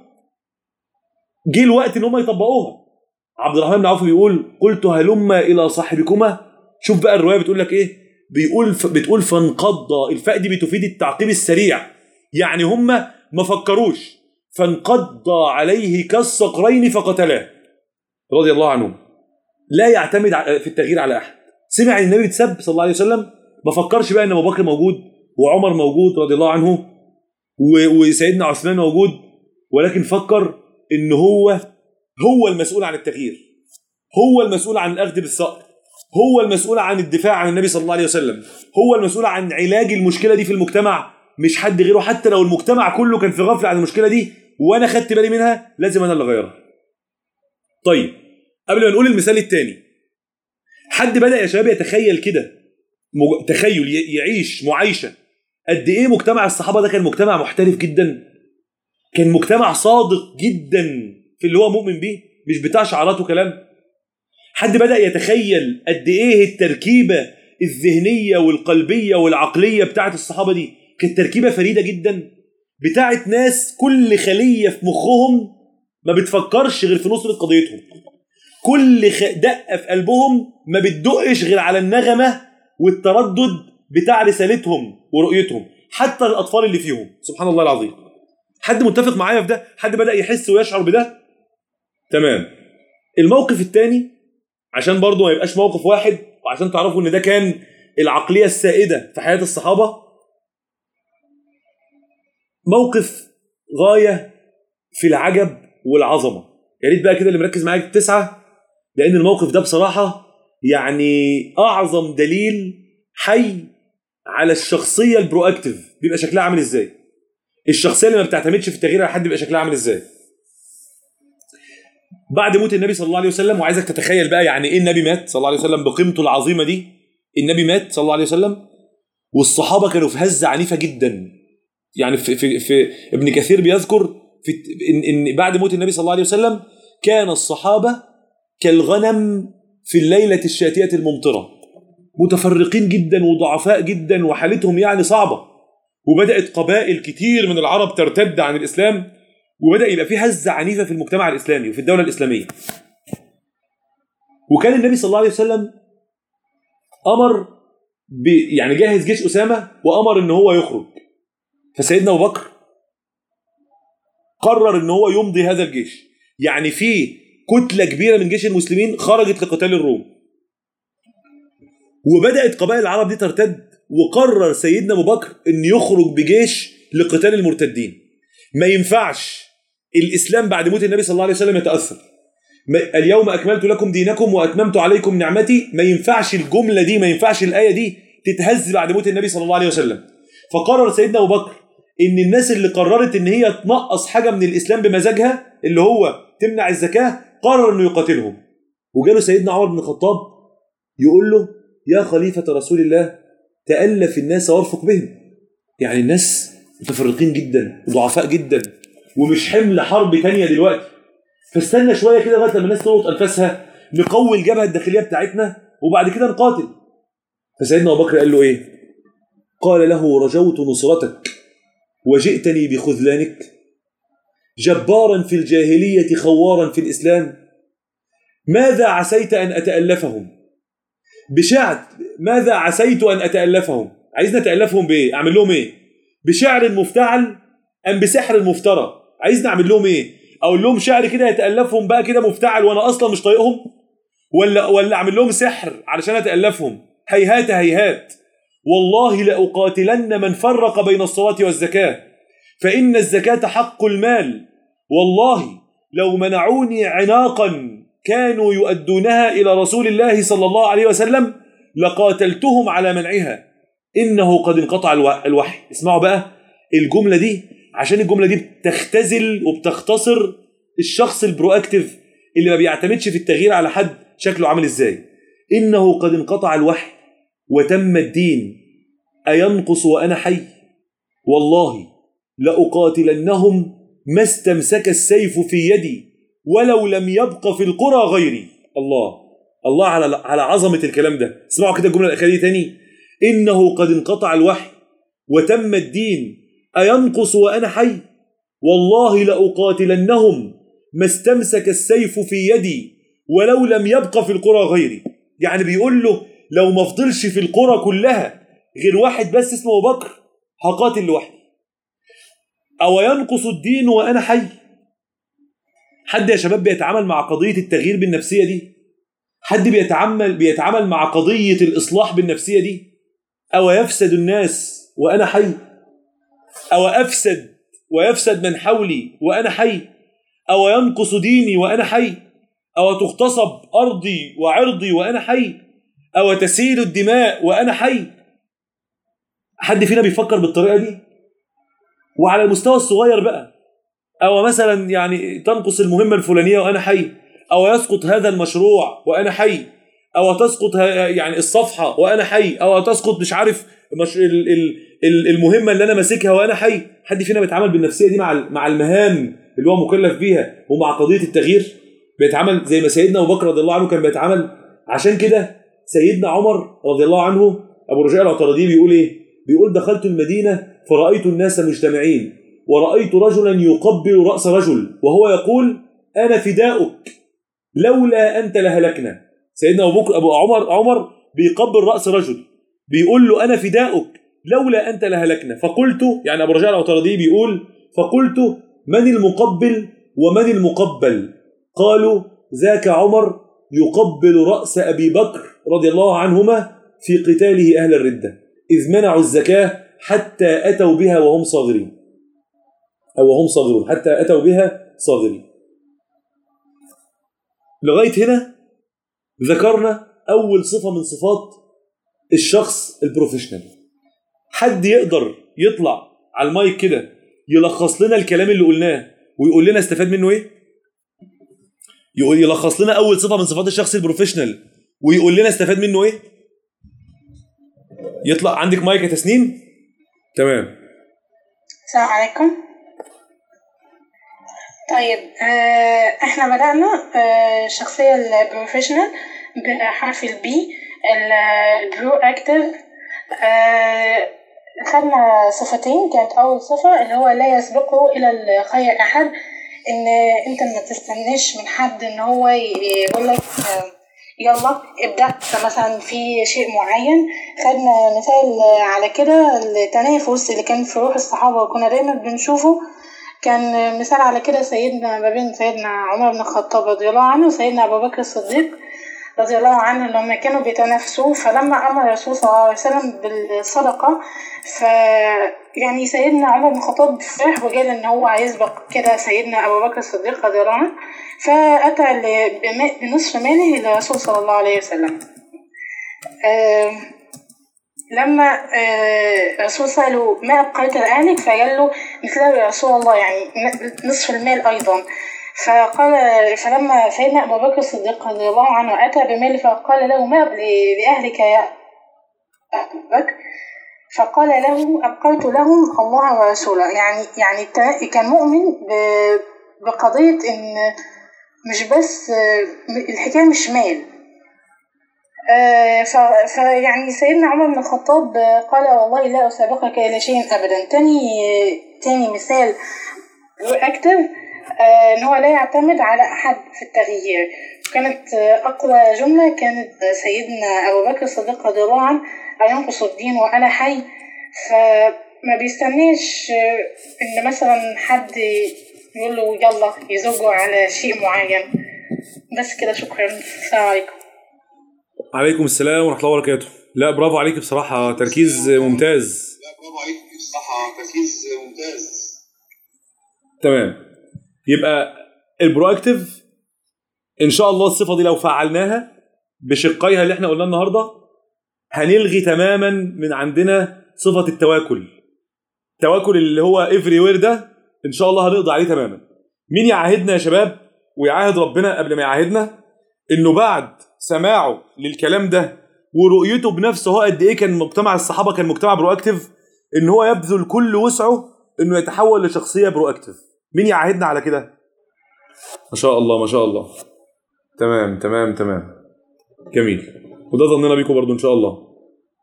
جه الوقت ان هم يطبقوها عبد الرحمن بن عوف بيقول قلت هلما الى صاحبكما شوف بقى الروايه بتقول لك ايه بيقول ف... بتقول فانقض الفاء دي بتفيد التعقيب السريع يعني هم ما فكروش فانقض عليه كالصقرين فقتلاه رضي الله عنه لا يعتمد ع- في التغيير على احد سمع ان النبي اتسب صلى الله عليه وسلم ما فكرش بقى ان ابو بكر موجود وعمر موجود رضي الله عنه و- وسيدنا عثمان موجود ولكن فكر ان هو هو المسؤول عن التغيير هو المسؤول عن الاخذ بالثأر هو المسؤول عن الدفاع عن النبي صلى الله عليه وسلم هو المسؤول عن علاج المشكله دي في المجتمع مش حد غيره حتى لو المجتمع كله كان في غفله عن المشكله دي وانا خدت بالي منها لازم انا اللي اغيرها طيب قبل ما نقول المثال الثاني حد بدا يا شباب يتخيل كده مج... تخيل ي- يعيش معايشه قد ايه مجتمع الصحابه ده كان مجتمع محترف جدا كان مجتمع صادق جدا في اللي هو مؤمن بيه مش بتاع شعارات وكلام حد بدا يتخيل قد ايه التركيبه الذهنيه والقلبيه والعقليه بتاعت الصحابه دي كانت تركيبه فريده جدا بتاعت ناس كل خليه في مخهم ما بتفكرش غير في نصره قضيتهم كل خ... دقه في قلبهم ما بتدقش غير على النغمه والتردد بتاع رسالتهم ورؤيتهم حتى الاطفال اللي فيهم سبحان الله العظيم حد متفق معايا في ده حد بدا يحس ويشعر بده تمام الموقف الثاني عشان برضه ما يبقاش موقف واحد وعشان تعرفوا ان ده كان العقليه السائده في حياه الصحابه موقف غايه في العجب والعظمه يا ريت بقى كده اللي مركز معايا التسعه لان الموقف ده بصراحه يعني اعظم دليل حي على الشخصيه البرو اكتيف بيبقى شكلها عامل ازاي الشخصيه اللي ما بتعتمدش في التغيير على حد بيبقى شكلها عامل ازاي بعد موت النبي صلى الله عليه وسلم وعايزك تتخيل بقى يعني ايه النبي مات صلى الله عليه وسلم بقيمته العظيمه دي النبي مات صلى الله عليه وسلم والصحابه كانوا في هزه عنيفه جدا يعني في في, في ابن كثير بيذكر في ان, إن بعد موت النبي صلى الله عليه وسلم كان الصحابه كالغنم في الليله الشاتيه الممطره متفرقين جدا وضعفاء جدا وحالتهم يعني صعبه وبدات قبائل كتير من العرب ترتد عن الاسلام وبدا يبقى في هزه عنيفه في المجتمع الاسلامي وفي الدوله الاسلاميه وكان النبي صلى الله عليه وسلم امر ب يعني جهز جيش اسامه وامر ان هو يخرج فسيدنا ابو بكر قرر ان هو يمضي هذا الجيش يعني في كتله كبيره من جيش المسلمين خرجت لقتال الروم وبدات قبائل العرب دي ترتد وقرر سيدنا ابو بكر ان يخرج بجيش لقتال المرتدين ما ينفعش الاسلام بعد موت النبي صلى الله عليه وسلم يتاثر اليوم اكملت لكم دينكم واتممت عليكم نعمتي ما ينفعش الجمله دي ما ينفعش الايه دي تتهز بعد موت النبي صلى الله عليه وسلم فقرر سيدنا ابو بكر ان الناس اللي قررت ان هي تنقص حاجه من الاسلام بمزاجها اللي هو تمنع الزكاه قرر انه يقاتلهم وجاله سيدنا عمر بن الخطاب يقول له يا خليفه رسول الله تالف الناس وارفق بهم يعني الناس متفرقين جدا وضعفاء جدا ومش حمل حرب تانية دلوقتي فاستنى شويه كده لغايه لما الناس تلقط انفاسها نقوي الجبهه الداخليه بتاعتنا وبعد كده نقاتل فسيدنا ابو بكر قال له ايه؟ قال له رجوت نصرتك وجئتني بخذلانك جبارا في الجاهليه خوارا في الاسلام ماذا عسيت ان اتالفهم؟ بشعر ماذا عسيت ان اتالفهم؟ عايزني اتالفهم بايه؟ اعمل لهم ايه؟ بشعر مفتعل ام بسحر مفترى؟ عايزني اعمل لهم ايه؟ اقول لهم شعر كده يتالفهم بقى كده مفتعل وانا اصلا مش طايقهم ولا ولا اعمل لهم سحر علشان اتالفهم هيهات هيهات والله لاقاتلن من فرق بين الصلاه والزكاه فان الزكاه حق المال والله لو منعوني عناقا كانوا يؤدونها الى رسول الله صلى الله عليه وسلم لقاتلتهم على منعها انه قد انقطع الوحي اسمعوا بقى الجمله دي عشان الجمله دي بتختزل وبتختصر الشخص البرو اكتيف اللي ما بيعتمدش في التغيير على حد شكله عامل ازاي انه قد انقطع الوحي وتم الدين اينقص وانا حي والله لاقاتلنهم ما استمسك السيف في يدي ولو لم يبق في القرى غيري الله الله على على عظمه الكلام ده اسمعوا كده الجمله الاخيره دي تاني انه قد انقطع الوحي وتم الدين أينقص وأنا حي والله لأقاتلنهم ما استمسك السيف في يدي ولو لم يبق في القرى غيري يعني بيقول له لو ما فضلش في القرى كلها غير واحد بس اسمه أبو بكر هقاتل لوحدي أو ينقص الدين وأنا حي حد يا شباب بيتعامل مع قضية التغيير بالنفسية دي حد بيتعامل بيتعامل مع قضية الإصلاح بالنفسية دي أو يفسد الناس وأنا حي أو أفسد ويفسد من حولي وأنا حي أو ينقص ديني وأنا حي أو تغتصب أرضي وعرضي وأنا حي أو تسيل الدماء وأنا حي حد فينا بيفكر بالطريقة دي وعلى المستوى الصغير بقى أو مثلا يعني تنقص المهمة الفلانية وأنا حي أو يسقط هذا المشروع وأنا حي أو تسقط يعني الصفحة وأنا حي أو تسقط مش عارف مش ال ال المهمه اللي انا ماسكها وانا حي حد فينا بيتعامل بالنفسيه دي مع مع المهام اللي هو مكلف بيها ومع قضيه التغيير بيتعامل زي ما سيدنا ابو بكر رضي الله عنه كان بيتعامل عشان كده سيدنا عمر رضي الله عنه ابو رجاء العطاردي بيقول ايه بيقول دخلت المدينه فرايت الناس مجتمعين ورايت رجلا يقبل راس رجل وهو يقول انا فداؤك لولا انت لهلكنا سيدنا ابو بكر ابو عمر عمر بيقبل راس رجل بيقول له انا فداؤك لولا انت لهلكنا فقلت يعني ابو رجاء العطاردي بيقول فقلت من المقبل ومن المقبل قالوا ذاك عمر يقبل راس ابي بكر رضي الله عنهما في قتاله اهل الرده اذ منعوا الزكاه حتى اتوا بها وهم صاغرين او وهم صاغرون حتى اتوا بها صاغرين لغايه هنا ذكرنا اول صفه من صفات الشخص البروفيشنال حد يقدر يطلع على المايك كده يلخص لنا الكلام اللي قلناه ويقول لنا استفاد منه ايه يقول يلخص لنا اول صفه من صفات الشخص البروفيشنال ويقول لنا استفاد منه ايه يطلع عندك مايك يا تسنيم تمام السلام عليكم طيب آه، احنا بدأنا آه، الشخصية البروفيشنال بحرف البي البرو اكتف خدنا صفتين كانت أول صفة اللي هو لا يسبقه إلى الخير أحد إن أنت ما تستناش من حد إن هو يقول لك يلا ابدأ مثلا في شيء معين خدنا مثال على كده التنافس اللي كان في روح الصحابة وكنا دايما بنشوفه كان مثال على كده سيدنا ما بين سيدنا عمر بن الخطاب رضي الله عنه وسيدنا أبو بكر الصديق رضي الله عنه لما كانوا بيتنافسوا فلما أمر الرسول صلى الله عليه وسلم بالصدقة ف يعني سيدنا عمر بن الخطاب فرح وقال إن هو هيسبق كده سيدنا أبو بكر الصديق رضي الله عنه فأتى ل- بم- بنصف ماله للرسول صلى الله عليه وسلم آم، لما آه، الرسول سأله ما أبقيت لأهلك فقال له مثله يا رسول الله يعني ن- نصف المال أيضا فقال فلما سيدنا أبو بكر الصديق رضي الله عنه أتى بمال فقال له ما ل- لأهلك يا أبو بكر فقال له أبقيت لهم الله ورسوله يعني يعني الت- كان مؤمن ب- بقضية إن مش بس آه، الحكاية مش مال آه، ف- فيعني سيدنا عمر بن الخطاب آه، قال والله لا أسابقك إلى شيء أبدا تاني آه، تاني مثال أكتر آه، إن هو لا يعتمد على أحد في التغيير كانت آه، أقوى جملة كانت آه، سيدنا أبو بكر الصديق رضي الله عنه أينقص الدين وأنا حي فما بيستناش آه، إن مثلا حد يقول له يلا يزوجه على شيء معين بس كده شكرا السلام عليكم عليكم السلام ورحمه الله وبركاته لا برافو عليك بصراحه تركيز ممتاز لا برافو عليك بصراحة تركيز ممتاز تمام يبقى البرو اكتف ان شاء الله الصفه دي لو فعلناها بشقيها اللي احنا قلناه النهارده هنلغي تماما من عندنا صفه التواكل التواكل اللي هو افري وير ده ان شاء الله هنقضي عليه تماما مين يعاهدنا يا شباب ويعاهد ربنا قبل ما يعاهدنا انه بعد سماعه للكلام ده ورؤيته بنفسه هو قد ايه كان مجتمع الصحابه كان مجتمع برو اكتف ان هو يبذل كل وسعه انه يتحول لشخصيه برو اكتف مين يعاهدنا على كده ما شاء الله ما شاء الله تمام تمام تمام جميل وده ظننا بيكم برضو ان شاء الله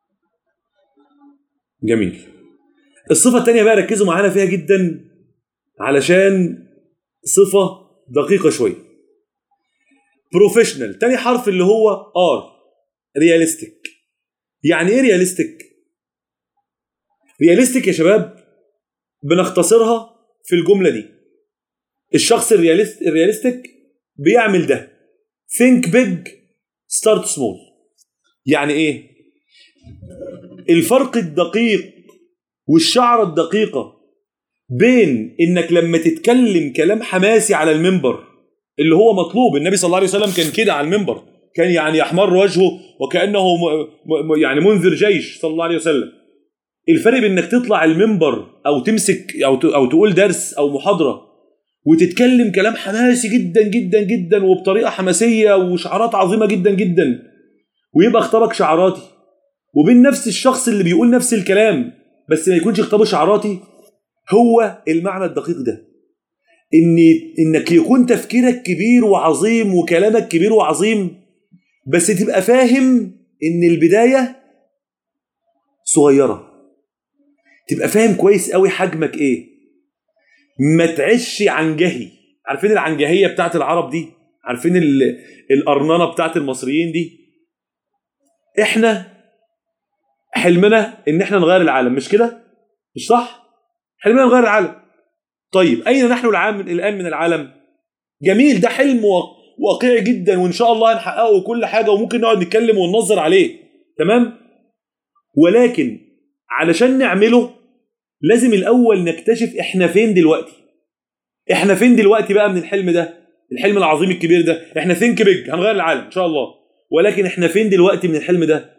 جميل الصفه الثانيه بقى ركزوا معانا فيها جدا علشان صفه دقيقه شويه بروفيشنال تاني حرف اللي هو ار رياليستيك يعني ايه رياليستيك رياليستيك يا شباب بنختصرها في الجمله دي الشخص الرياليست الرياليستيك بيعمل ده think big start small يعني ايه الفرق الدقيق والشعره الدقيقه بين انك لما تتكلم كلام حماسي على المنبر اللي هو مطلوب النبي صلى الله عليه وسلم كان كده على المنبر كان يعني يحمر وجهه وكانه م... م... يعني منذر جيش صلى الله عليه وسلم الفرق بين انك تطلع المنبر او تمسك او ت... او تقول درس او محاضره وتتكلم كلام حماسي جدا جدا جدا وبطريقه حماسيه وشعارات عظيمه جدا جدا ويبقى خطابك شعاراتي وبين نفس الشخص اللي بيقول نفس الكلام بس ما يكونش خطابه شعاراتي هو المعنى الدقيق ده ان انك يكون تفكيرك كبير وعظيم وكلامك كبير وعظيم بس تبقى فاهم ان البدايه صغيره تبقى فاهم كويس قوي حجمك ايه ما تعيش عنجهي عارفين العنجهيه بتاعت العرب دي عارفين ال- القرننه بتاعت المصريين دي احنا حلمنا ان احنا نغير العالم مش كده مش صح حلمنا نغير العالم طيب اين نحن العام الان من العالم جميل ده حلم وا- واقعي جدا وان شاء الله هنحققه وكل حاجه وممكن نقعد نتكلم وننظر عليه تمام ولكن علشان نعمله لازم الاول نكتشف احنا فين دلوقتي احنا فين دلوقتي بقى من الحلم ده الحلم العظيم الكبير ده احنا ثينك بيج هنغير العالم ان شاء الله ولكن احنا فين دلوقتي من الحلم ده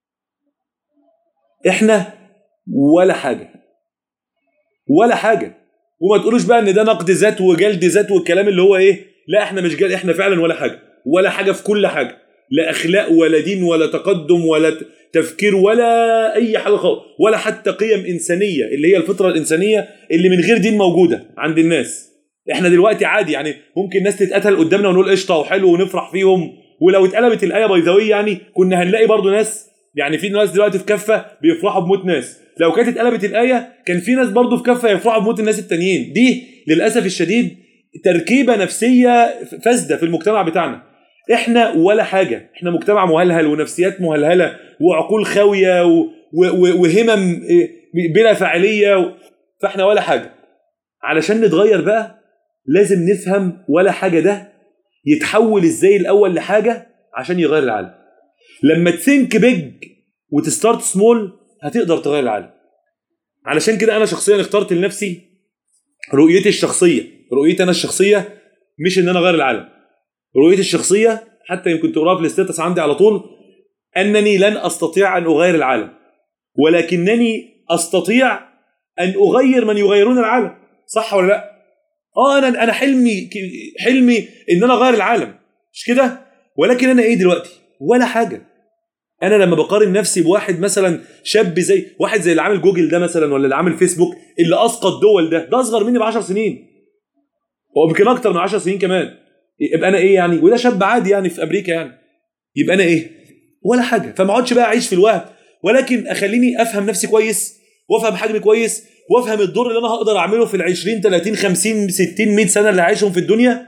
احنا ولا حاجه ولا حاجه وما تقولوش بقى ان ده نقد ذات وجلد ذات والكلام اللي هو ايه لا احنا مش جلد احنا فعلا ولا حاجه ولا حاجه في كل حاجه لا اخلاق ولا دين ولا تقدم ولا ت- تفكير ولا اي حاجه خالص ولا حتى قيم انسانيه اللي هي الفطره الانسانيه اللي من غير دين موجوده عند الناس احنا دلوقتي عادي يعني ممكن ناس تتقتل قدامنا ونقول قشطه وحلو ونفرح فيهم ولو اتقلبت الايه بيضاويه يعني كنا هنلاقي برضو ناس يعني في ناس دلوقتي في كفه بيفرحوا بموت ناس لو كانت اتقلبت الايه كان في ناس برضو في كفه يفرحوا بموت الناس التانيين دي للاسف الشديد تركيبه نفسيه فاسده في المجتمع بتاعنا احنا ولا حاجه احنا مجتمع مهلهل ونفسيات مهلهله وعقول خاويه و... و... و... وهمم إيه، بلا فاعليه و... فاحنا ولا حاجه علشان نتغير بقى لازم نفهم ولا حاجه ده يتحول ازاي الاول لحاجه عشان يغير العالم لما تثينك بيج وتستارت سمول هتقدر تغير العالم علشان كده انا شخصيا اخترت لنفسي رؤيتي الشخصيه رؤيتي انا الشخصيه مش ان انا اغير العالم رؤيتي الشخصيه حتى يمكن تقراها في الاستاتس عندي على طول انني لن استطيع ان اغير العالم ولكنني استطيع ان اغير من يغيرون العالم صح ولا لا اه انا انا حلمي حلمي ان انا اغير العالم مش كده ولكن انا ايه دلوقتي ولا حاجه انا لما بقارن نفسي بواحد مثلا شاب زي واحد زي اللي عامل جوجل ده مثلا ولا اللي عامل فيسبوك اللي اسقط دول ده ده اصغر مني ب 10 سنين هو يمكن اكتر من 10 سنين كمان يبقى انا ايه يعني وده شاب عادي يعني في امريكا يعني يبقى انا ايه ولا حاجه فما اقعدش بقى اعيش في الوهم ولكن اخليني افهم نفسي كويس وافهم حجمي كويس وافهم الدور اللي انا هقدر اعمله في ال 20 30 50 60 100 سنه اللي عايشهم في الدنيا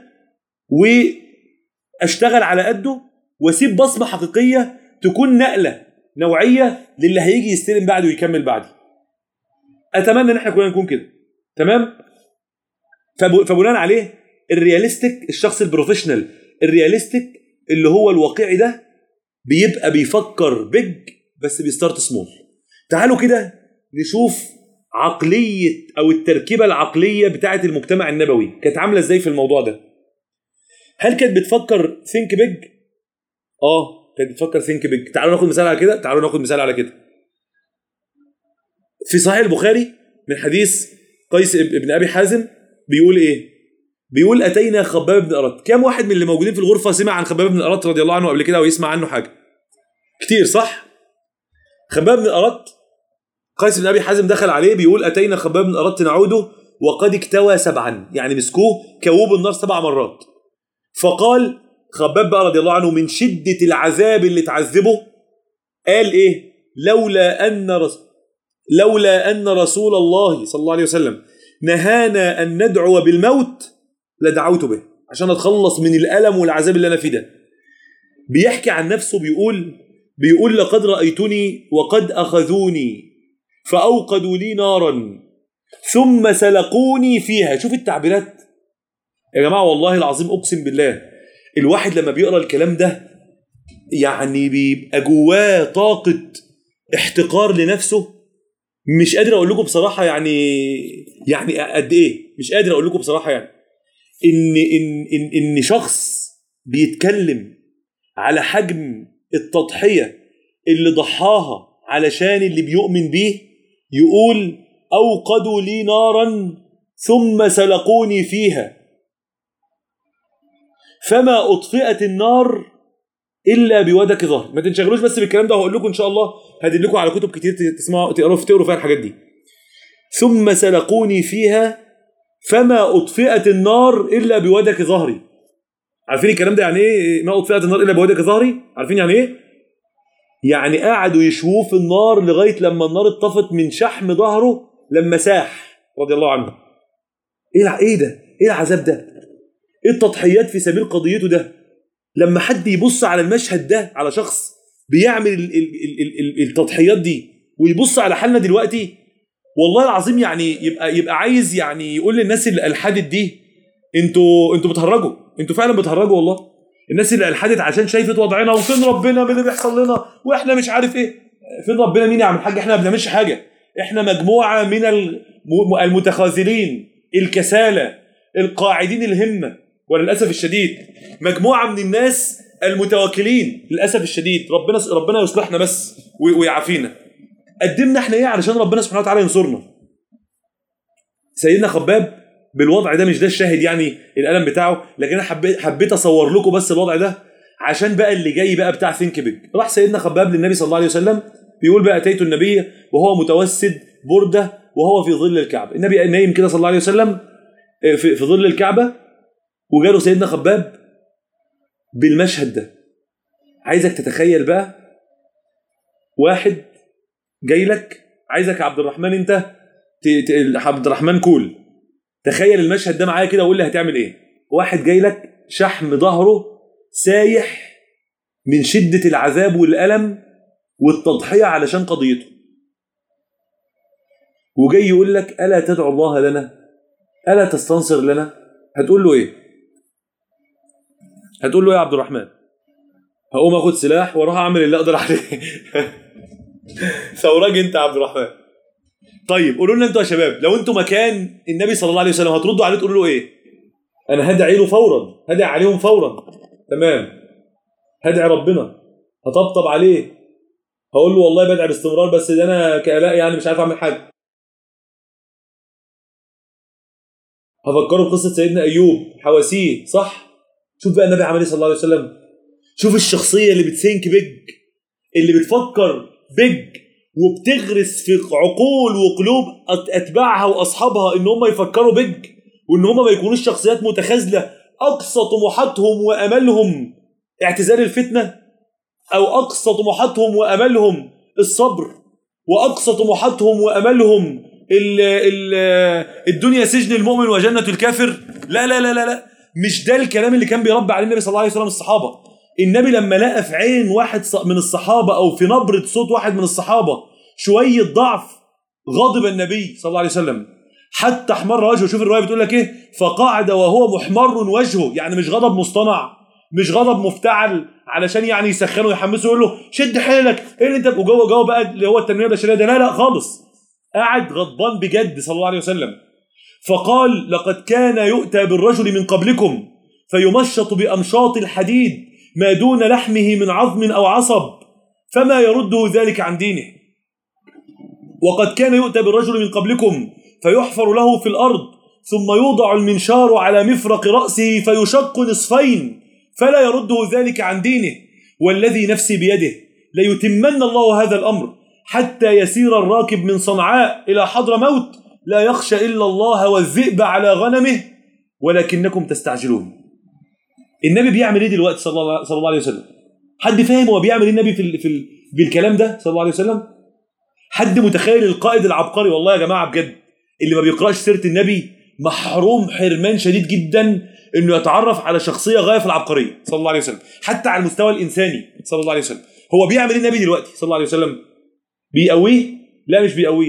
واشتغل على قده واسيب بصمه حقيقيه تكون نقله نوعيه للي هيجي يستلم بعدي ويكمل بعدي اتمنى ان احنا كلنا نكون كده تمام فب- فبناء عليه الرياليستيك الشخص البروفيشنال الرياليستيك اللي هو الواقعي ده بيبقى بيفكر بيج بس بيستارت سمول تعالوا كده نشوف عقليه او التركيبه العقليه بتاعه المجتمع النبوي كانت عامله ازاي في الموضوع ده هل كانت بتفكر ثينك بيج اه كانت بتفكر ثينك بيج تعالوا ناخد مثال على كده تعالوا ناخد مثال على كده في صحيح البخاري من حديث قيس ابن ابي حازم بيقول ايه بيقول اتينا خباب بن ارت كم واحد من اللي موجودين في الغرفه سمع عن خباب بن ارت رضي الله عنه قبل كده ويسمع عنه حاجه كتير صح خباب بن ارت قيس بن ابي حازم دخل عليه بيقول اتينا خباب بن ارت نعوده وقد اكتوى سبعا يعني مسكوه كووب النار سبع مرات فقال خباب بقى رضي الله عنه من شده العذاب اللي تعذبه قال ايه لولا ان رس لولا ان رسول الله صلى الله عليه وسلم نهانا ان ندعو بالموت لدعوت به عشان اتخلص من الالم والعذاب اللي انا فيه ده بيحكي عن نفسه بيقول بيقول لقد رايتني وقد اخذوني فاوقدوا لي نارا ثم سلقوني فيها شوف التعبيرات يا جماعه والله العظيم اقسم بالله الواحد لما بيقرا الكلام ده يعني بيبقى جواه طاقه احتقار لنفسه مش قادر اقول لكم بصراحه يعني يعني قد ايه مش قادر اقول لكم بصراحه يعني ان ان ان, إن شخص بيتكلم على حجم التضحيه اللي ضحاها علشان اللي بيؤمن بيه يقول اوقدوا لي نارا ثم سلقوني فيها فما اطفئت النار الا بودك ظهر ما تنشغلوش بس بالكلام ده هقول لكم ان شاء الله هدل لكم على كتب كتير تسمعوا تقروا تقروا فيها الحاجات دي ثم سلقوني فيها فما اطفئت النار الا بودك ظهري عارفين الكلام ده يعني ايه ما اطفئت النار الا بودك ظهري عارفين يعني ايه يعني قعدوا يشوفوه في النار لغايه لما النار اتطفت من شحم ظهره لما ساح رضي الله عنه ايه الع- ايه ده ايه العذاب ده ايه التضحيات في سبيل قضيته ده لما حد يبص على المشهد ده على شخص بيعمل ال- ال- ال- ال- ال- التضحيات دي ويبص على حالنا دلوقتي والله العظيم يعني يبقى يبقى عايز يعني يقول للناس اللي الحدت دي انتوا انتوا بتهرجوا انتوا فعلا بتهرجوا والله الناس اللي الحدت عشان شايفه وضعنا وفين ربنا من اللي بيحصل لنا واحنا مش عارف ايه فين ربنا مين يا عم الحاج احنا ما بنعملش حاجه احنا مجموعه من الم- المتخاذلين الكسالى القاعدين الهمه وللاسف الشديد مجموعه من الناس المتواكلين للاسف الشديد ربنا ربنا يصلحنا بس وي- ويعافينا قدمنا احنا ايه علشان ربنا سبحانه وتعالى ينصرنا سيدنا خباب بالوضع ده مش ده الشاهد يعني القلم بتاعه لكن انا حبيت حبيت اصور لكم بس الوضع ده عشان بقى اللي جاي بقى بتاع ثينك بيج راح سيدنا خباب للنبي صلى الله عليه وسلم بيقول بقى اتيت النبي وهو متوسد برده وهو في ظل الكعبه النبي نايم كده صلى الله عليه وسلم في, في ظل الكعبه وجاله سيدنا خباب بالمشهد ده عايزك تتخيل بقى واحد جاي لك عايزك يا عبد الرحمن انت ت- ت- عبد الرحمن كول تخيل المشهد ده معايا كده وقول لي هتعمل ايه واحد جاي لك شحم ظهره سايح من شدة العذاب والألم والتضحية علشان قضيته وجاي يقول لك ألا تدعو الله لنا ألا تستنصر لنا هتقول له إيه هتقول له إيه يا عبد الرحمن هقوم اخد سلاح واروح اعمل اللي اقدر عليه ثوراج انت يا عبد الرحمن طيب قولوا لنا انتوا يا شباب لو انتوا مكان النبي صلى الله عليه وسلم هتردوا عليه تقولوا له ايه انا هدعي له فورا هدعي عليهم فورا تمام هدعي ربنا هطبطب عليه هقول له والله بدعي باستمرار بس ده انا كالاء يعني مش عارف اعمل حاجه هفكره بقصه سيدنا ايوب حواسيه صح شوف بقى النبي عمل ايه صلى الله عليه وسلم شوف الشخصيه اللي بتثينك بيج اللي بتفكر بيج وبتغرس في عقول وقلوب أت- اتباعها واصحابها ان هم يفكروا بيج وان هم ما يكونوش شخصيات متخاذله اقصى طموحاتهم واملهم اعتزال الفتنه او اقصى طموحاتهم واملهم الصبر واقصى طموحاتهم واملهم ال ال الدنيا سجن المؤمن وجنه الكافر لا لا لا لا لا مش ده الكلام اللي كان بيربي عليه النبي صلى الله عليه وسلم الصحابه النبي لما لقى في عين واحد ص- من الصحابه او في نبره صوت واحد من الصحابه شويه ضعف غضب النبي صلى الله عليه وسلم حتى احمر وجهه شوف الروايه بتقول لك ايه فقعد وهو محمر وجهه يعني مش غضب مصطنع مش غضب مفتعل علشان يعني يسخنه ويحمسه يقول له شد حيلك ايه اللي انت وجوه جوه بقى اللي هو التنميه البشريه ده لا لا خالص قاعد غضبان بجد صلى الله عليه وسلم فقال لقد كان يؤتى بالرجل من قبلكم فيمشط بأمشاط الحديد ما دون لحمه من عظم أو عصب فما يرده ذلك عن دينه وقد كان يؤتى بالرجل من قبلكم فيحفر له في الأرض ثم يوضع المنشار على مفرق رأسه فيشق نصفين فلا يرده ذلك عن دينه والذي نفسي بيده ليتمن الله هذا الأمر حتى يسير الراكب من صنعاء إلى حضر موت لا يخشى إلا الله والذئب على غنمه ولكنكم تستعجلون النبي بيعمل ايه دلوقتي صلى الله, صلى الله عليه وسلم حد فاهم هو بيعمل ايه النبي في, ال- في ال- بالكلام ده صلى الله عليه وسلم حد متخيل القائد العبقري والله يا جماعه بجد اللي ما بيقراش سيره النبي محروم حرمان شديد جدا انه يتعرف على شخصيه غايه في العبقريه صلى الله عليه وسلم حتى على المستوى الانساني صلى الله عليه وسلم هو بيعمل ايه النبي دلوقتي صلى الله عليه وسلم بيقويه لا مش بيقويه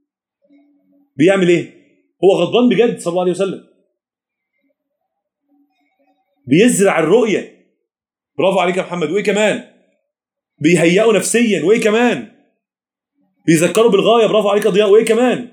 بيعمل ايه هو غضبان بجد صلى الله عليه وسلم بيزرع الرؤيه برافو عليك يا محمد وايه كمان بيهيئه نفسيا وايه كمان بيذكروا بالغايه برافو عليك يا ضياء وايه كمان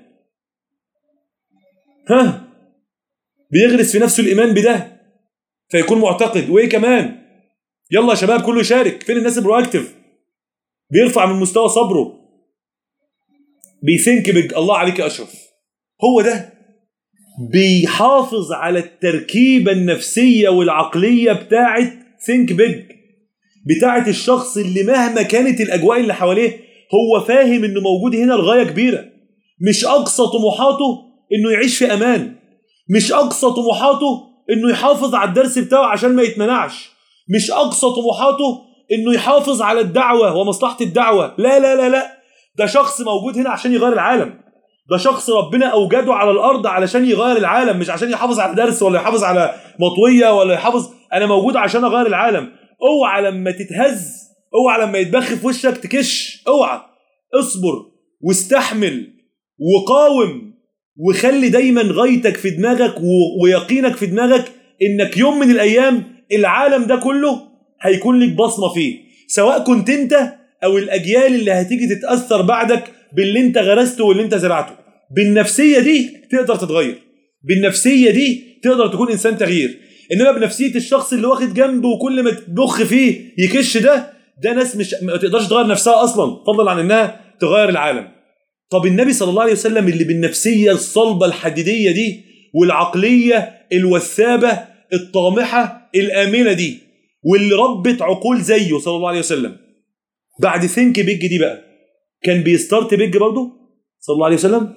ها بيغرس في نفسه الايمان بده فيكون معتقد وايه كمان يلا يا شباب كله يشارك فين الناس البرو اكتف بيرفع من مستوى صبره بيثينك بج الله عليك يا اشرف هو ده بيحافظ على التركيبه النفسيه والعقليه بتاعه ثينك بيج بتاعه الشخص اللي مهما كانت الاجواء اللي حواليه هو فاهم انه موجود هنا لغايه كبيره مش اقصى طموحاته انه يعيش في امان مش اقصى طموحاته انه يحافظ على الدرس بتاعه عشان ما يتمنعش مش اقصى طموحاته انه يحافظ على الدعوه ومصلحه الدعوه لا لا لا لا ده شخص موجود هنا عشان يغير العالم ده شخص ربنا اوجده على الارض علشان يغير العالم مش عشان يحافظ على درس ولا يحافظ على مطويه ولا يحافظ انا موجود عشان اغير العالم اوعى لما تتهز اوعى لما يتبخ في وشك تكش اوعى اصبر واستحمل وقاوم وخلي دايما غايتك في دماغك و- ويقينك في دماغك انك يوم من الايام العالم ده كله هيكون لك بصمه فيه سواء كنت انت او الاجيال اللي هتيجي تتاثر بعدك باللي انت غرسته واللي انت زرعته بالنفسيه دي تقدر تتغير بالنفسيه دي تقدر تكون انسان تغيير انما بنفسيه الشخص اللي واخد جنبه وكل ما تبخ فيه يكش ده ده ناس مش ما تقدرش تغير نفسها اصلا فضلا عن انها تغير العالم طب النبي صلى الله عليه وسلم اللي بالنفسيه الصلبه الحديديه دي والعقليه الوثابه الطامحه الامنه دي واللي ربت عقول زيه صلى الله عليه وسلم بعد ثينك بيج دي بقى كان بيستارت بيج برضه صلى الله عليه وسلم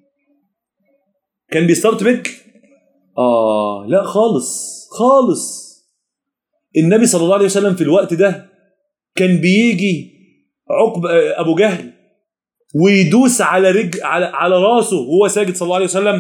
كان بيستارت بيج اه لا خالص خالص النبي صلى الله عليه وسلم في الوقت ده كان بيجي عقب آه، ابو جهل ويدوس على رجل على على راسه وهو ساجد صلى الله عليه وسلم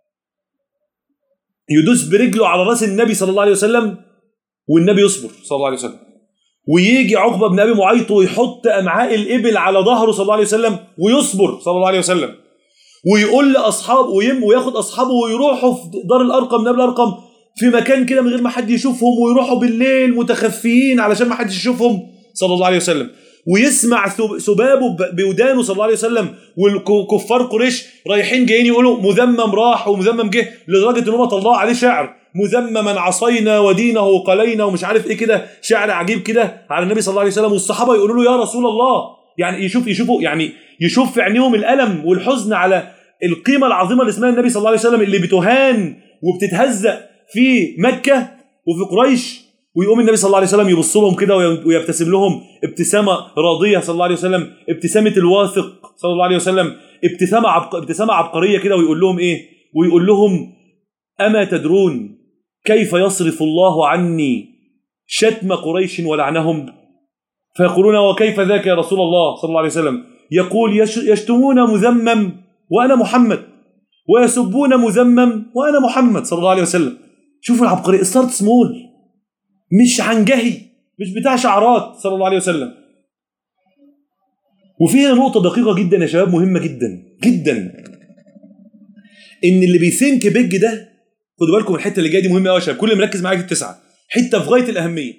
يدوس برجله على راس النبي صلى الله عليه وسلم والنبي يصبر صلى الله عليه وسلم ويجي عقبه بن ابي معيط ويحط امعاء الابل على ظهره صلى الله عليه وسلم ويصبر صلى الله عليه وسلم ويقول لاصحابه ويم وياخد اصحابه ويروحوا في دار الارقم نبل الارقم في مكان كده من غير ما حد يشوفهم ويروحوا بالليل متخفيين علشان ما حدش يشوفهم صلى الله عليه وسلم ويسمع ثب- سبابه ب- بودانه صلى الله عليه وسلم والكفار قريش رايحين جايين يقولوا مذمم راح ومذمم جه لدرجه ان هم طلعوا عليه شعر مذمما عصينا ودينه قلينا ومش عارف ايه كده شعر عجيب كده على النبي صلى الله عليه وسلم والصحابه يقولوا له يا رسول الله يعني يشوف يشوفوا يعني يشوف في عينيهم الالم والحزن على القيمه العظيمه اللي اسمها النبي صلى الله عليه وسلم اللي بتهان وبتتهزأ في مكه وفي قريش ويقوم النبي صلى الله عليه وسلم يبص لهم كده وي- ويبتسم لهم ابتسامه راضيه صلى الله عليه وسلم ابتسامه الواثق صلى الله عليه وسلم ابتسامه عبق... ابتسامه عبقريه كده ويقول لهم ايه؟ ويقول لهم اما تدرون كيف يصرف الله عني شتم قريش ولعنهم فيقولون وكيف ذاك يا رسول الله صلى الله عليه وسلم يقول يش... يشتمون مذمم وانا محمد ويسبون مذمم وانا محمد صلى الله عليه وسلم شوفوا العبقريه ستارت سمول مش عنجهي مش بتاع شعارات صلى الله عليه وسلم وفي هنا نقطة دقيقة جدا يا شباب مهمة جدا جدا إن اللي بيثينك بيج ده خدوا بالكم الحتة اللي جاية دي مهمة قوي يا شباب كل اللي مركز معايا في التسعة حتة في غاية الأهمية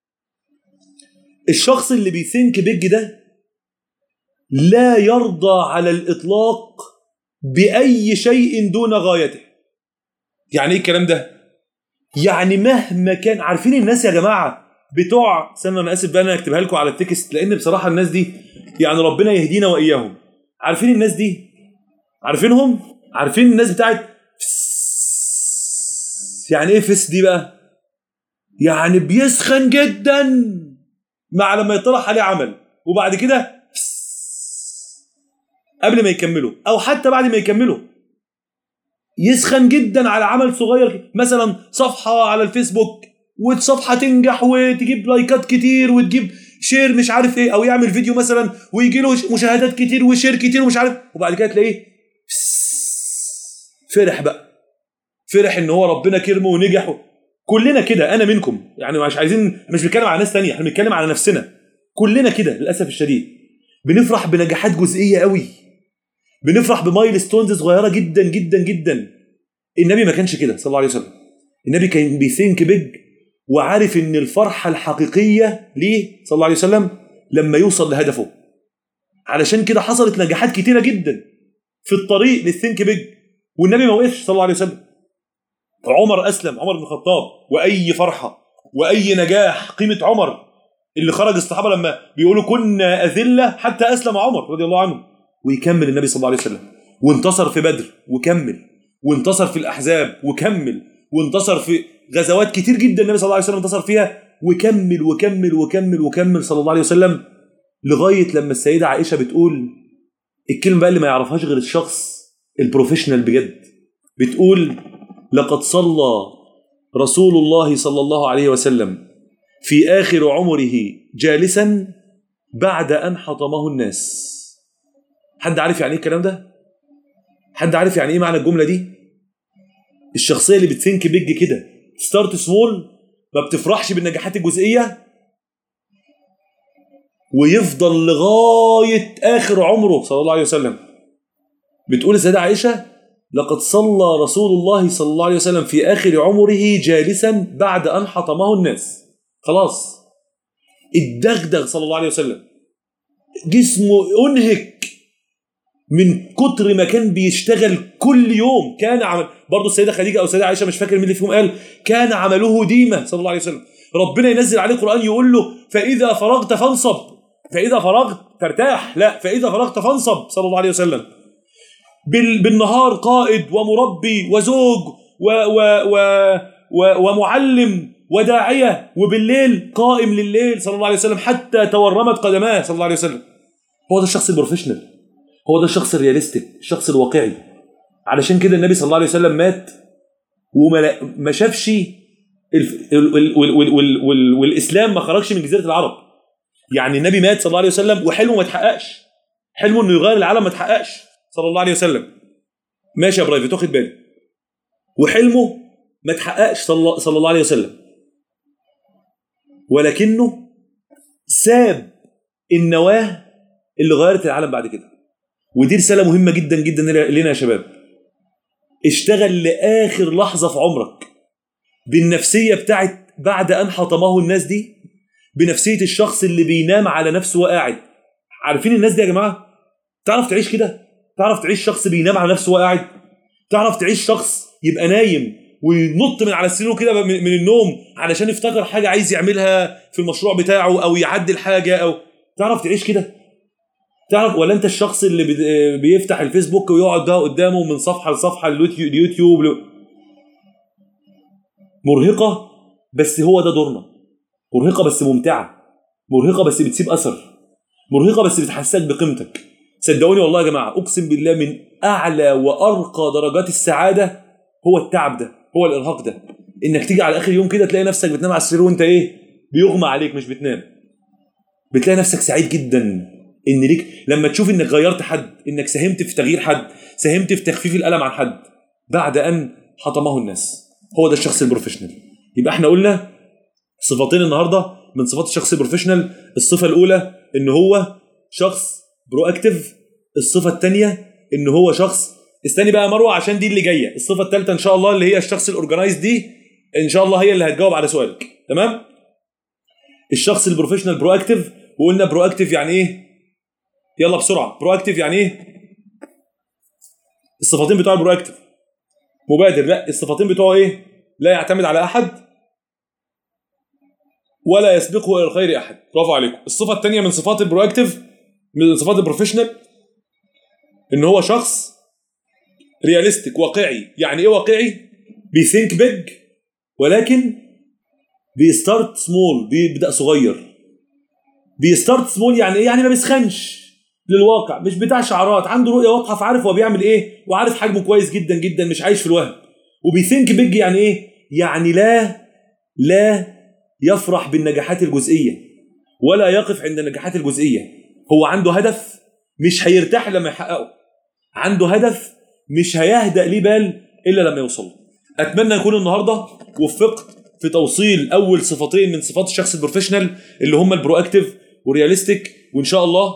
الشخص اللي بيثينك بيج ده لا يرضى على الإطلاق بأي شيء دون غايته يعني إيه الكلام ده؟ يعني مهما كان عارفين الناس يا جماعه بتوع استنى انا اسف بقى انا اكتبها لكم على التكست لان بصراحه الناس دي يعني ربنا يهدينا واياهم عارفين الناس دي عارفينهم عارفين الناس بتاعت فس. يعني ايه فس دي بقى يعني بيسخن جدا مع لما يطرح عليه عمل وبعد كده فس. قبل ما يكملوا او حتى بعد ما يكملوا يسخن جدا على عمل صغير كده. مثلا صفحه على الفيسبوك والصفحه تنجح وتجيب لايكات كتير وتجيب شير مش عارف ايه او يعمل فيديو مثلا ويجي له مشاهدات كتير وشير كتير ومش عارف وبعد كده تلاقيه فرح بقى فرح ان هو ربنا كرمه ونجح كلنا كده انا منكم يعني مش عايزين مش بنتكلم على ناس تانية احنا بنتكلم على نفسنا كلنا كده للاسف الشديد بنفرح بنجاحات جزئيه قوي بنفرح بمايل ستونز صغيره جدا جدا جدا النبي ما كانش كده صلى الله عليه وسلم النبي كان بيثينك بيج وعارف ان الفرحه الحقيقيه ليه صلى الله عليه وسلم لما يوصل لهدفه علشان كده حصلت نجاحات كتيره جدا في الطريق للثينك بيج والنبي ما وقفش صلى الله عليه وسلم عمر اسلم عمر بن الخطاب واي فرحه واي نجاح قيمه عمر اللي خرج الصحابه لما بيقولوا كنا اذله حتى اسلم عمر رضي الله عنه ويكمل النبي صلى الله عليه وسلم وانتصر في بدر وكمل وانتصر في الاحزاب وكمل وانتصر في غزوات كتير جدا النبي صلى الله عليه وسلم انتصر فيها وكمل وكمل وكمل وكمل صلى الله عليه وسلم لغايه لما السيده عائشه بتقول الكلمه بقى اللي ما يعرفهاش غير الشخص البروفيشنال بجد بتقول لقد صلى رسول الله صلى الله عليه وسلم في اخر عمره جالسا بعد ان حطمه الناس حد عارف يعني ايه الكلام ده حد عارف يعني ايه معنى الجمله دي الشخصيه اللي بتثينك بيج كده ستارت سمول ما بتفرحش بالنجاحات الجزئيه ويفضل لغايه اخر عمره صلى الله عليه وسلم بتقول السيده عائشه لقد صلى رسول الله صلى الله عليه وسلم في اخر عمره جالسا بعد ان حطمه الناس خلاص الدغدغ صلى الله عليه وسلم جسمه انهك من كتر ما كان بيشتغل كل يوم كان عمل برضه السيده خديجه او السيده عائشه مش فاكر مين اللي فيهم قال كان عمله ديمه صلى الله عليه وسلم ربنا ينزل عليه قران يقول له فاذا فرغت فانصب فاذا فرغت ترتاح لا فاذا فرغت فانصب صلى الله عليه وسلم بال بالنهار قائد ومربي وزوج و و و و ومعلم وداعيه وبالليل قائم لليل صلى الله عليه وسلم حتى تورمت قدماه صلى الله عليه وسلم هو ده الشخص البروفيشنال هو ده الشخص الرياليستيك الشخص الواقعي علشان كده النبي صلى الله عليه وسلم مات وما ما شافش الف- ال- ال- وال- وال- وال- وال- والاسلام ما خرجش من جزيره العرب يعني النبي مات صلى الله عليه وسلم وحلمه ما اتحققش حلمه انه يغير العالم ما اتحققش صلى الله عليه وسلم ماشي يا برايفت واخد بالي وحلمه ما اتحققش صلى الله- صلى الله عليه وسلم ولكنه ساب النواه اللي غيرت العالم بعد كده ودي رساله مهمه جدا جدا لنا يا شباب اشتغل لاخر لحظه في عمرك بالنفسيه بتاعت بعد ان حطمه الناس دي بنفسيه الشخص اللي بينام على نفسه وقاعد عارفين الناس دي يا جماعه تعرف تعيش كده تعرف تعيش شخص بينام على نفسه وقاعد تعرف تعيش شخص يبقى نايم وينط من على السرير كده من من النوم علشان يفتكر حاجه عايز يعملها في المشروع بتاعه او يعدل حاجه او تعرف تعيش كده تعرف ولا انت الشخص اللي بي- بيفتح الفيسبوك ويقعد ده قدامه من صفحه لصفحه اليوتيوب اليوتيوب ل- مرهقه بس هو ده دورنا مرهقه بس ممتعه مرهقه بس بتسيب اثر مرهقه بس بتحسسك بقيمتك صدقوني والله يا جماعه اقسم بالله من اعلى وارقى درجات السعاده هو التعب ده هو الارهاق ده انك تيجي على اخر يوم كده تلاقي نفسك بتنام على السرير وانت ايه بيغمى عليك مش بتنام بتلاقي نفسك سعيد جدا ان ليك لما تشوف انك غيرت حد انك ساهمت في تغيير حد ساهمت في تخفيف الالم عن حد بعد ان حطمه الناس هو ده الشخص البروفيشنال يبقى احنا قلنا صفتين النهارده من صفات الشخص البروفيشنال الصفه الاولى ان هو شخص برو اكتيف الصفه الثانيه ان هو شخص استني بقى يا مروه عشان دي اللي جايه الصفه الثالثه ان شاء الله اللي هي الشخص الاورجنايز دي ان شاء الله هي اللي هتجاوب على سؤالك تمام الشخص البروفيشنال برو اكتيف وقلنا برو اكتيف يعني ايه يلا بسرعه برو اكتيف يعني ايه الصفتين بتوع البرو اكتيف مبادر لا الصفتين بتوعه ايه لا يعتمد على احد ولا يسبقه الى الخير احد برافو عليكم الصفه الثانيه من صفات البرو اكتيف من صفات البروفيشنال ان هو شخص رياليستيك واقعي يعني ايه واقعي بيثينك بيج ولكن بيستارت سمول بيبدا صغير بيستارت سمول يعني ايه يعني ما بيسخنش للواقع مش بتاع شعارات عنده رؤيه واضحه فعارف هو بيعمل ايه وعارف حجمه كويس جدا جدا مش عايش في الوهم وبيثينك بيج يعني ايه يعني لا لا يفرح بالنجاحات الجزئيه ولا يقف عند النجاحات الجزئيه هو عنده هدف مش هيرتاح لما يحققه عنده هدف مش هيهدأ ليه بال الا لما يوصل له. اتمنى اكون النهارده وفقت في توصيل اول صفتين من صفات الشخص البروفيشنال اللي هم البرو اكتيف والرياليستيك وان شاء الله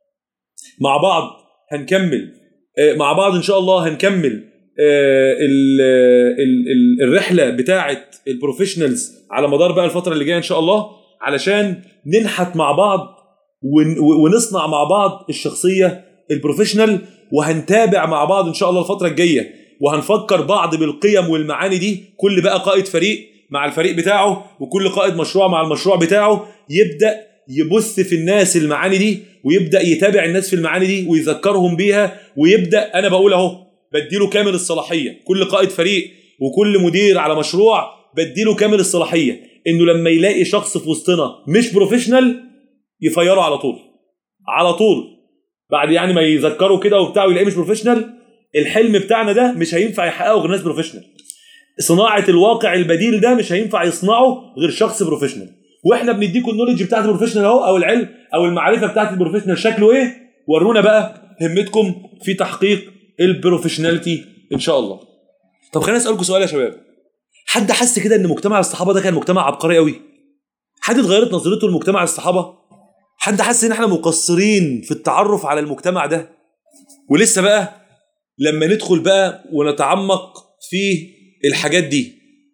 مع بعض هنكمل آه، مع بعض ان شاء الله هنكمل آه، ال- ال- ال- الرحله بتاعه البروفيشنالز على مدار بقى الفتره اللي جايه ان شاء الله علشان ننحت مع بعض ون- ونصنع مع بعض الشخصيه البروفيشنال وهنتابع مع بعض ان شاء الله الفتره الجايه وهنفكر بعض بالقيم والمعاني دي كل بقى قائد فريق مع الفريق بتاعه وكل قائد مشروع مع المشروع بتاعه يبدا يبث في الناس المعاني دي ويبدا يتابع الناس في المعاني دي ويذكرهم بيها ويبدا انا بقول اهو بديله كامل الصلاحيه كل قائد فريق وكل مدير على مشروع بديله كامل الصلاحيه انه لما يلاقي شخص في وسطنا مش بروفيشنال يفيره على طول على طول بعد يعني ما يذكره كده وبتاع ويلاقيه مش بروفيشنال الحلم بتاعنا ده مش هينفع يحققه غير ناس بروفيشنال صناعه الواقع البديل ده مش هينفع يصنعه غير شخص بروفيشنال واحنا بنديكم النولج بتاعت البروفيشنال اهو او العلم او المعرفه بتاعت البروفيشنال شكله ايه ورونا بقى همتكم في تحقيق البروفيشناليتي ان شاء الله طب خليني اسالكم سؤال يا شباب حد حس كده ان مجتمع الصحابه ده كان مجتمع عبقري قوي حد اتغيرت نظرته لمجتمع الصحابه حد حس ان احنا مقصرين في التعرف على المجتمع ده ولسه بقى لما ندخل بقى ونتعمق في الحاجات دي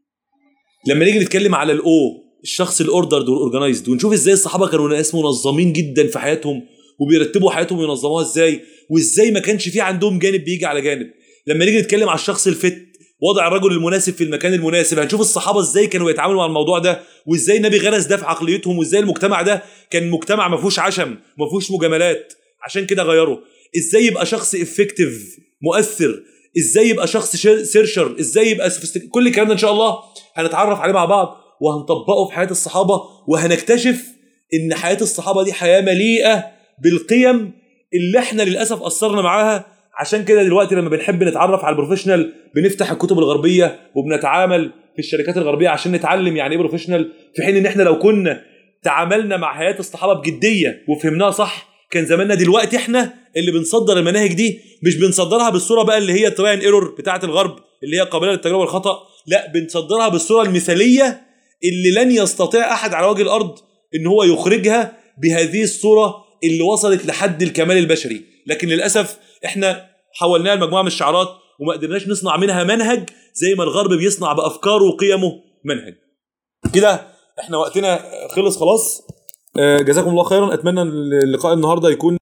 لما نيجي نتكلم على الاو الشخص الاوردرد والاورجنايزد ونشوف ازاي الصحابه كانوا ناس منظمين جدا في حياتهم وبيرتبوا حياتهم وينظموها ازاي وازاي ما كانش في عندهم جانب بيجي على جانب لما نيجي نتكلم على الشخص الفت وضع الرجل المناسب في المكان المناسب هنشوف الصحابه ازاي كانوا يتعاملوا مع الموضوع ده وازاي النبي غرس ده في عقليتهم وازاي المجتمع ده كان مجتمع ما فيهوش عشم ما فيهوش مجاملات عشان كده غيره ازاي يبقى شخص افكتيف مؤثر ازاي يبقى شخص شير- سيرشر ازاي يبقى سوفيستيك كل الكلام ده ان شاء الله هنتعرف عليه مع بعض وهنطبقه في حياه الصحابه وهنكتشف ان حياه الصحابه دي حياه مليئه بالقيم اللي احنا للاسف قصرنا معاها عشان كده دلوقتي لما بنحب نتعرف على البروفيشنال بنفتح الكتب الغربيه وبنتعامل في الشركات الغربيه عشان نتعلم يعني ايه بروفيشنال في حين ان احنا لو كنا تعاملنا مع حياه الصحابه بجديه وفهمناها صح كان زماننا دلوقتي احنا اللي بنصدر المناهج دي مش بنصدرها بالصوره بقى اللي هي تراين ايرور بتاعه الغرب اللي هي قابله للتجربه والخطا لا بنصدرها بالصوره المثاليه اللي لن يستطيع احد على وجه الارض ان هو يخرجها بهذه الصوره اللي وصلت لحد الكمال البشري لكن للاسف احنا حولناها لمجموعه من الشعارات وما قدرناش نصنع منها منهج زي ما الغرب بيصنع بافكاره وقيمه منهج كده احنا وقتنا خلص خلاص آه، جزاكم الله خيرا اتمنى ان اللقاء النهارده يكون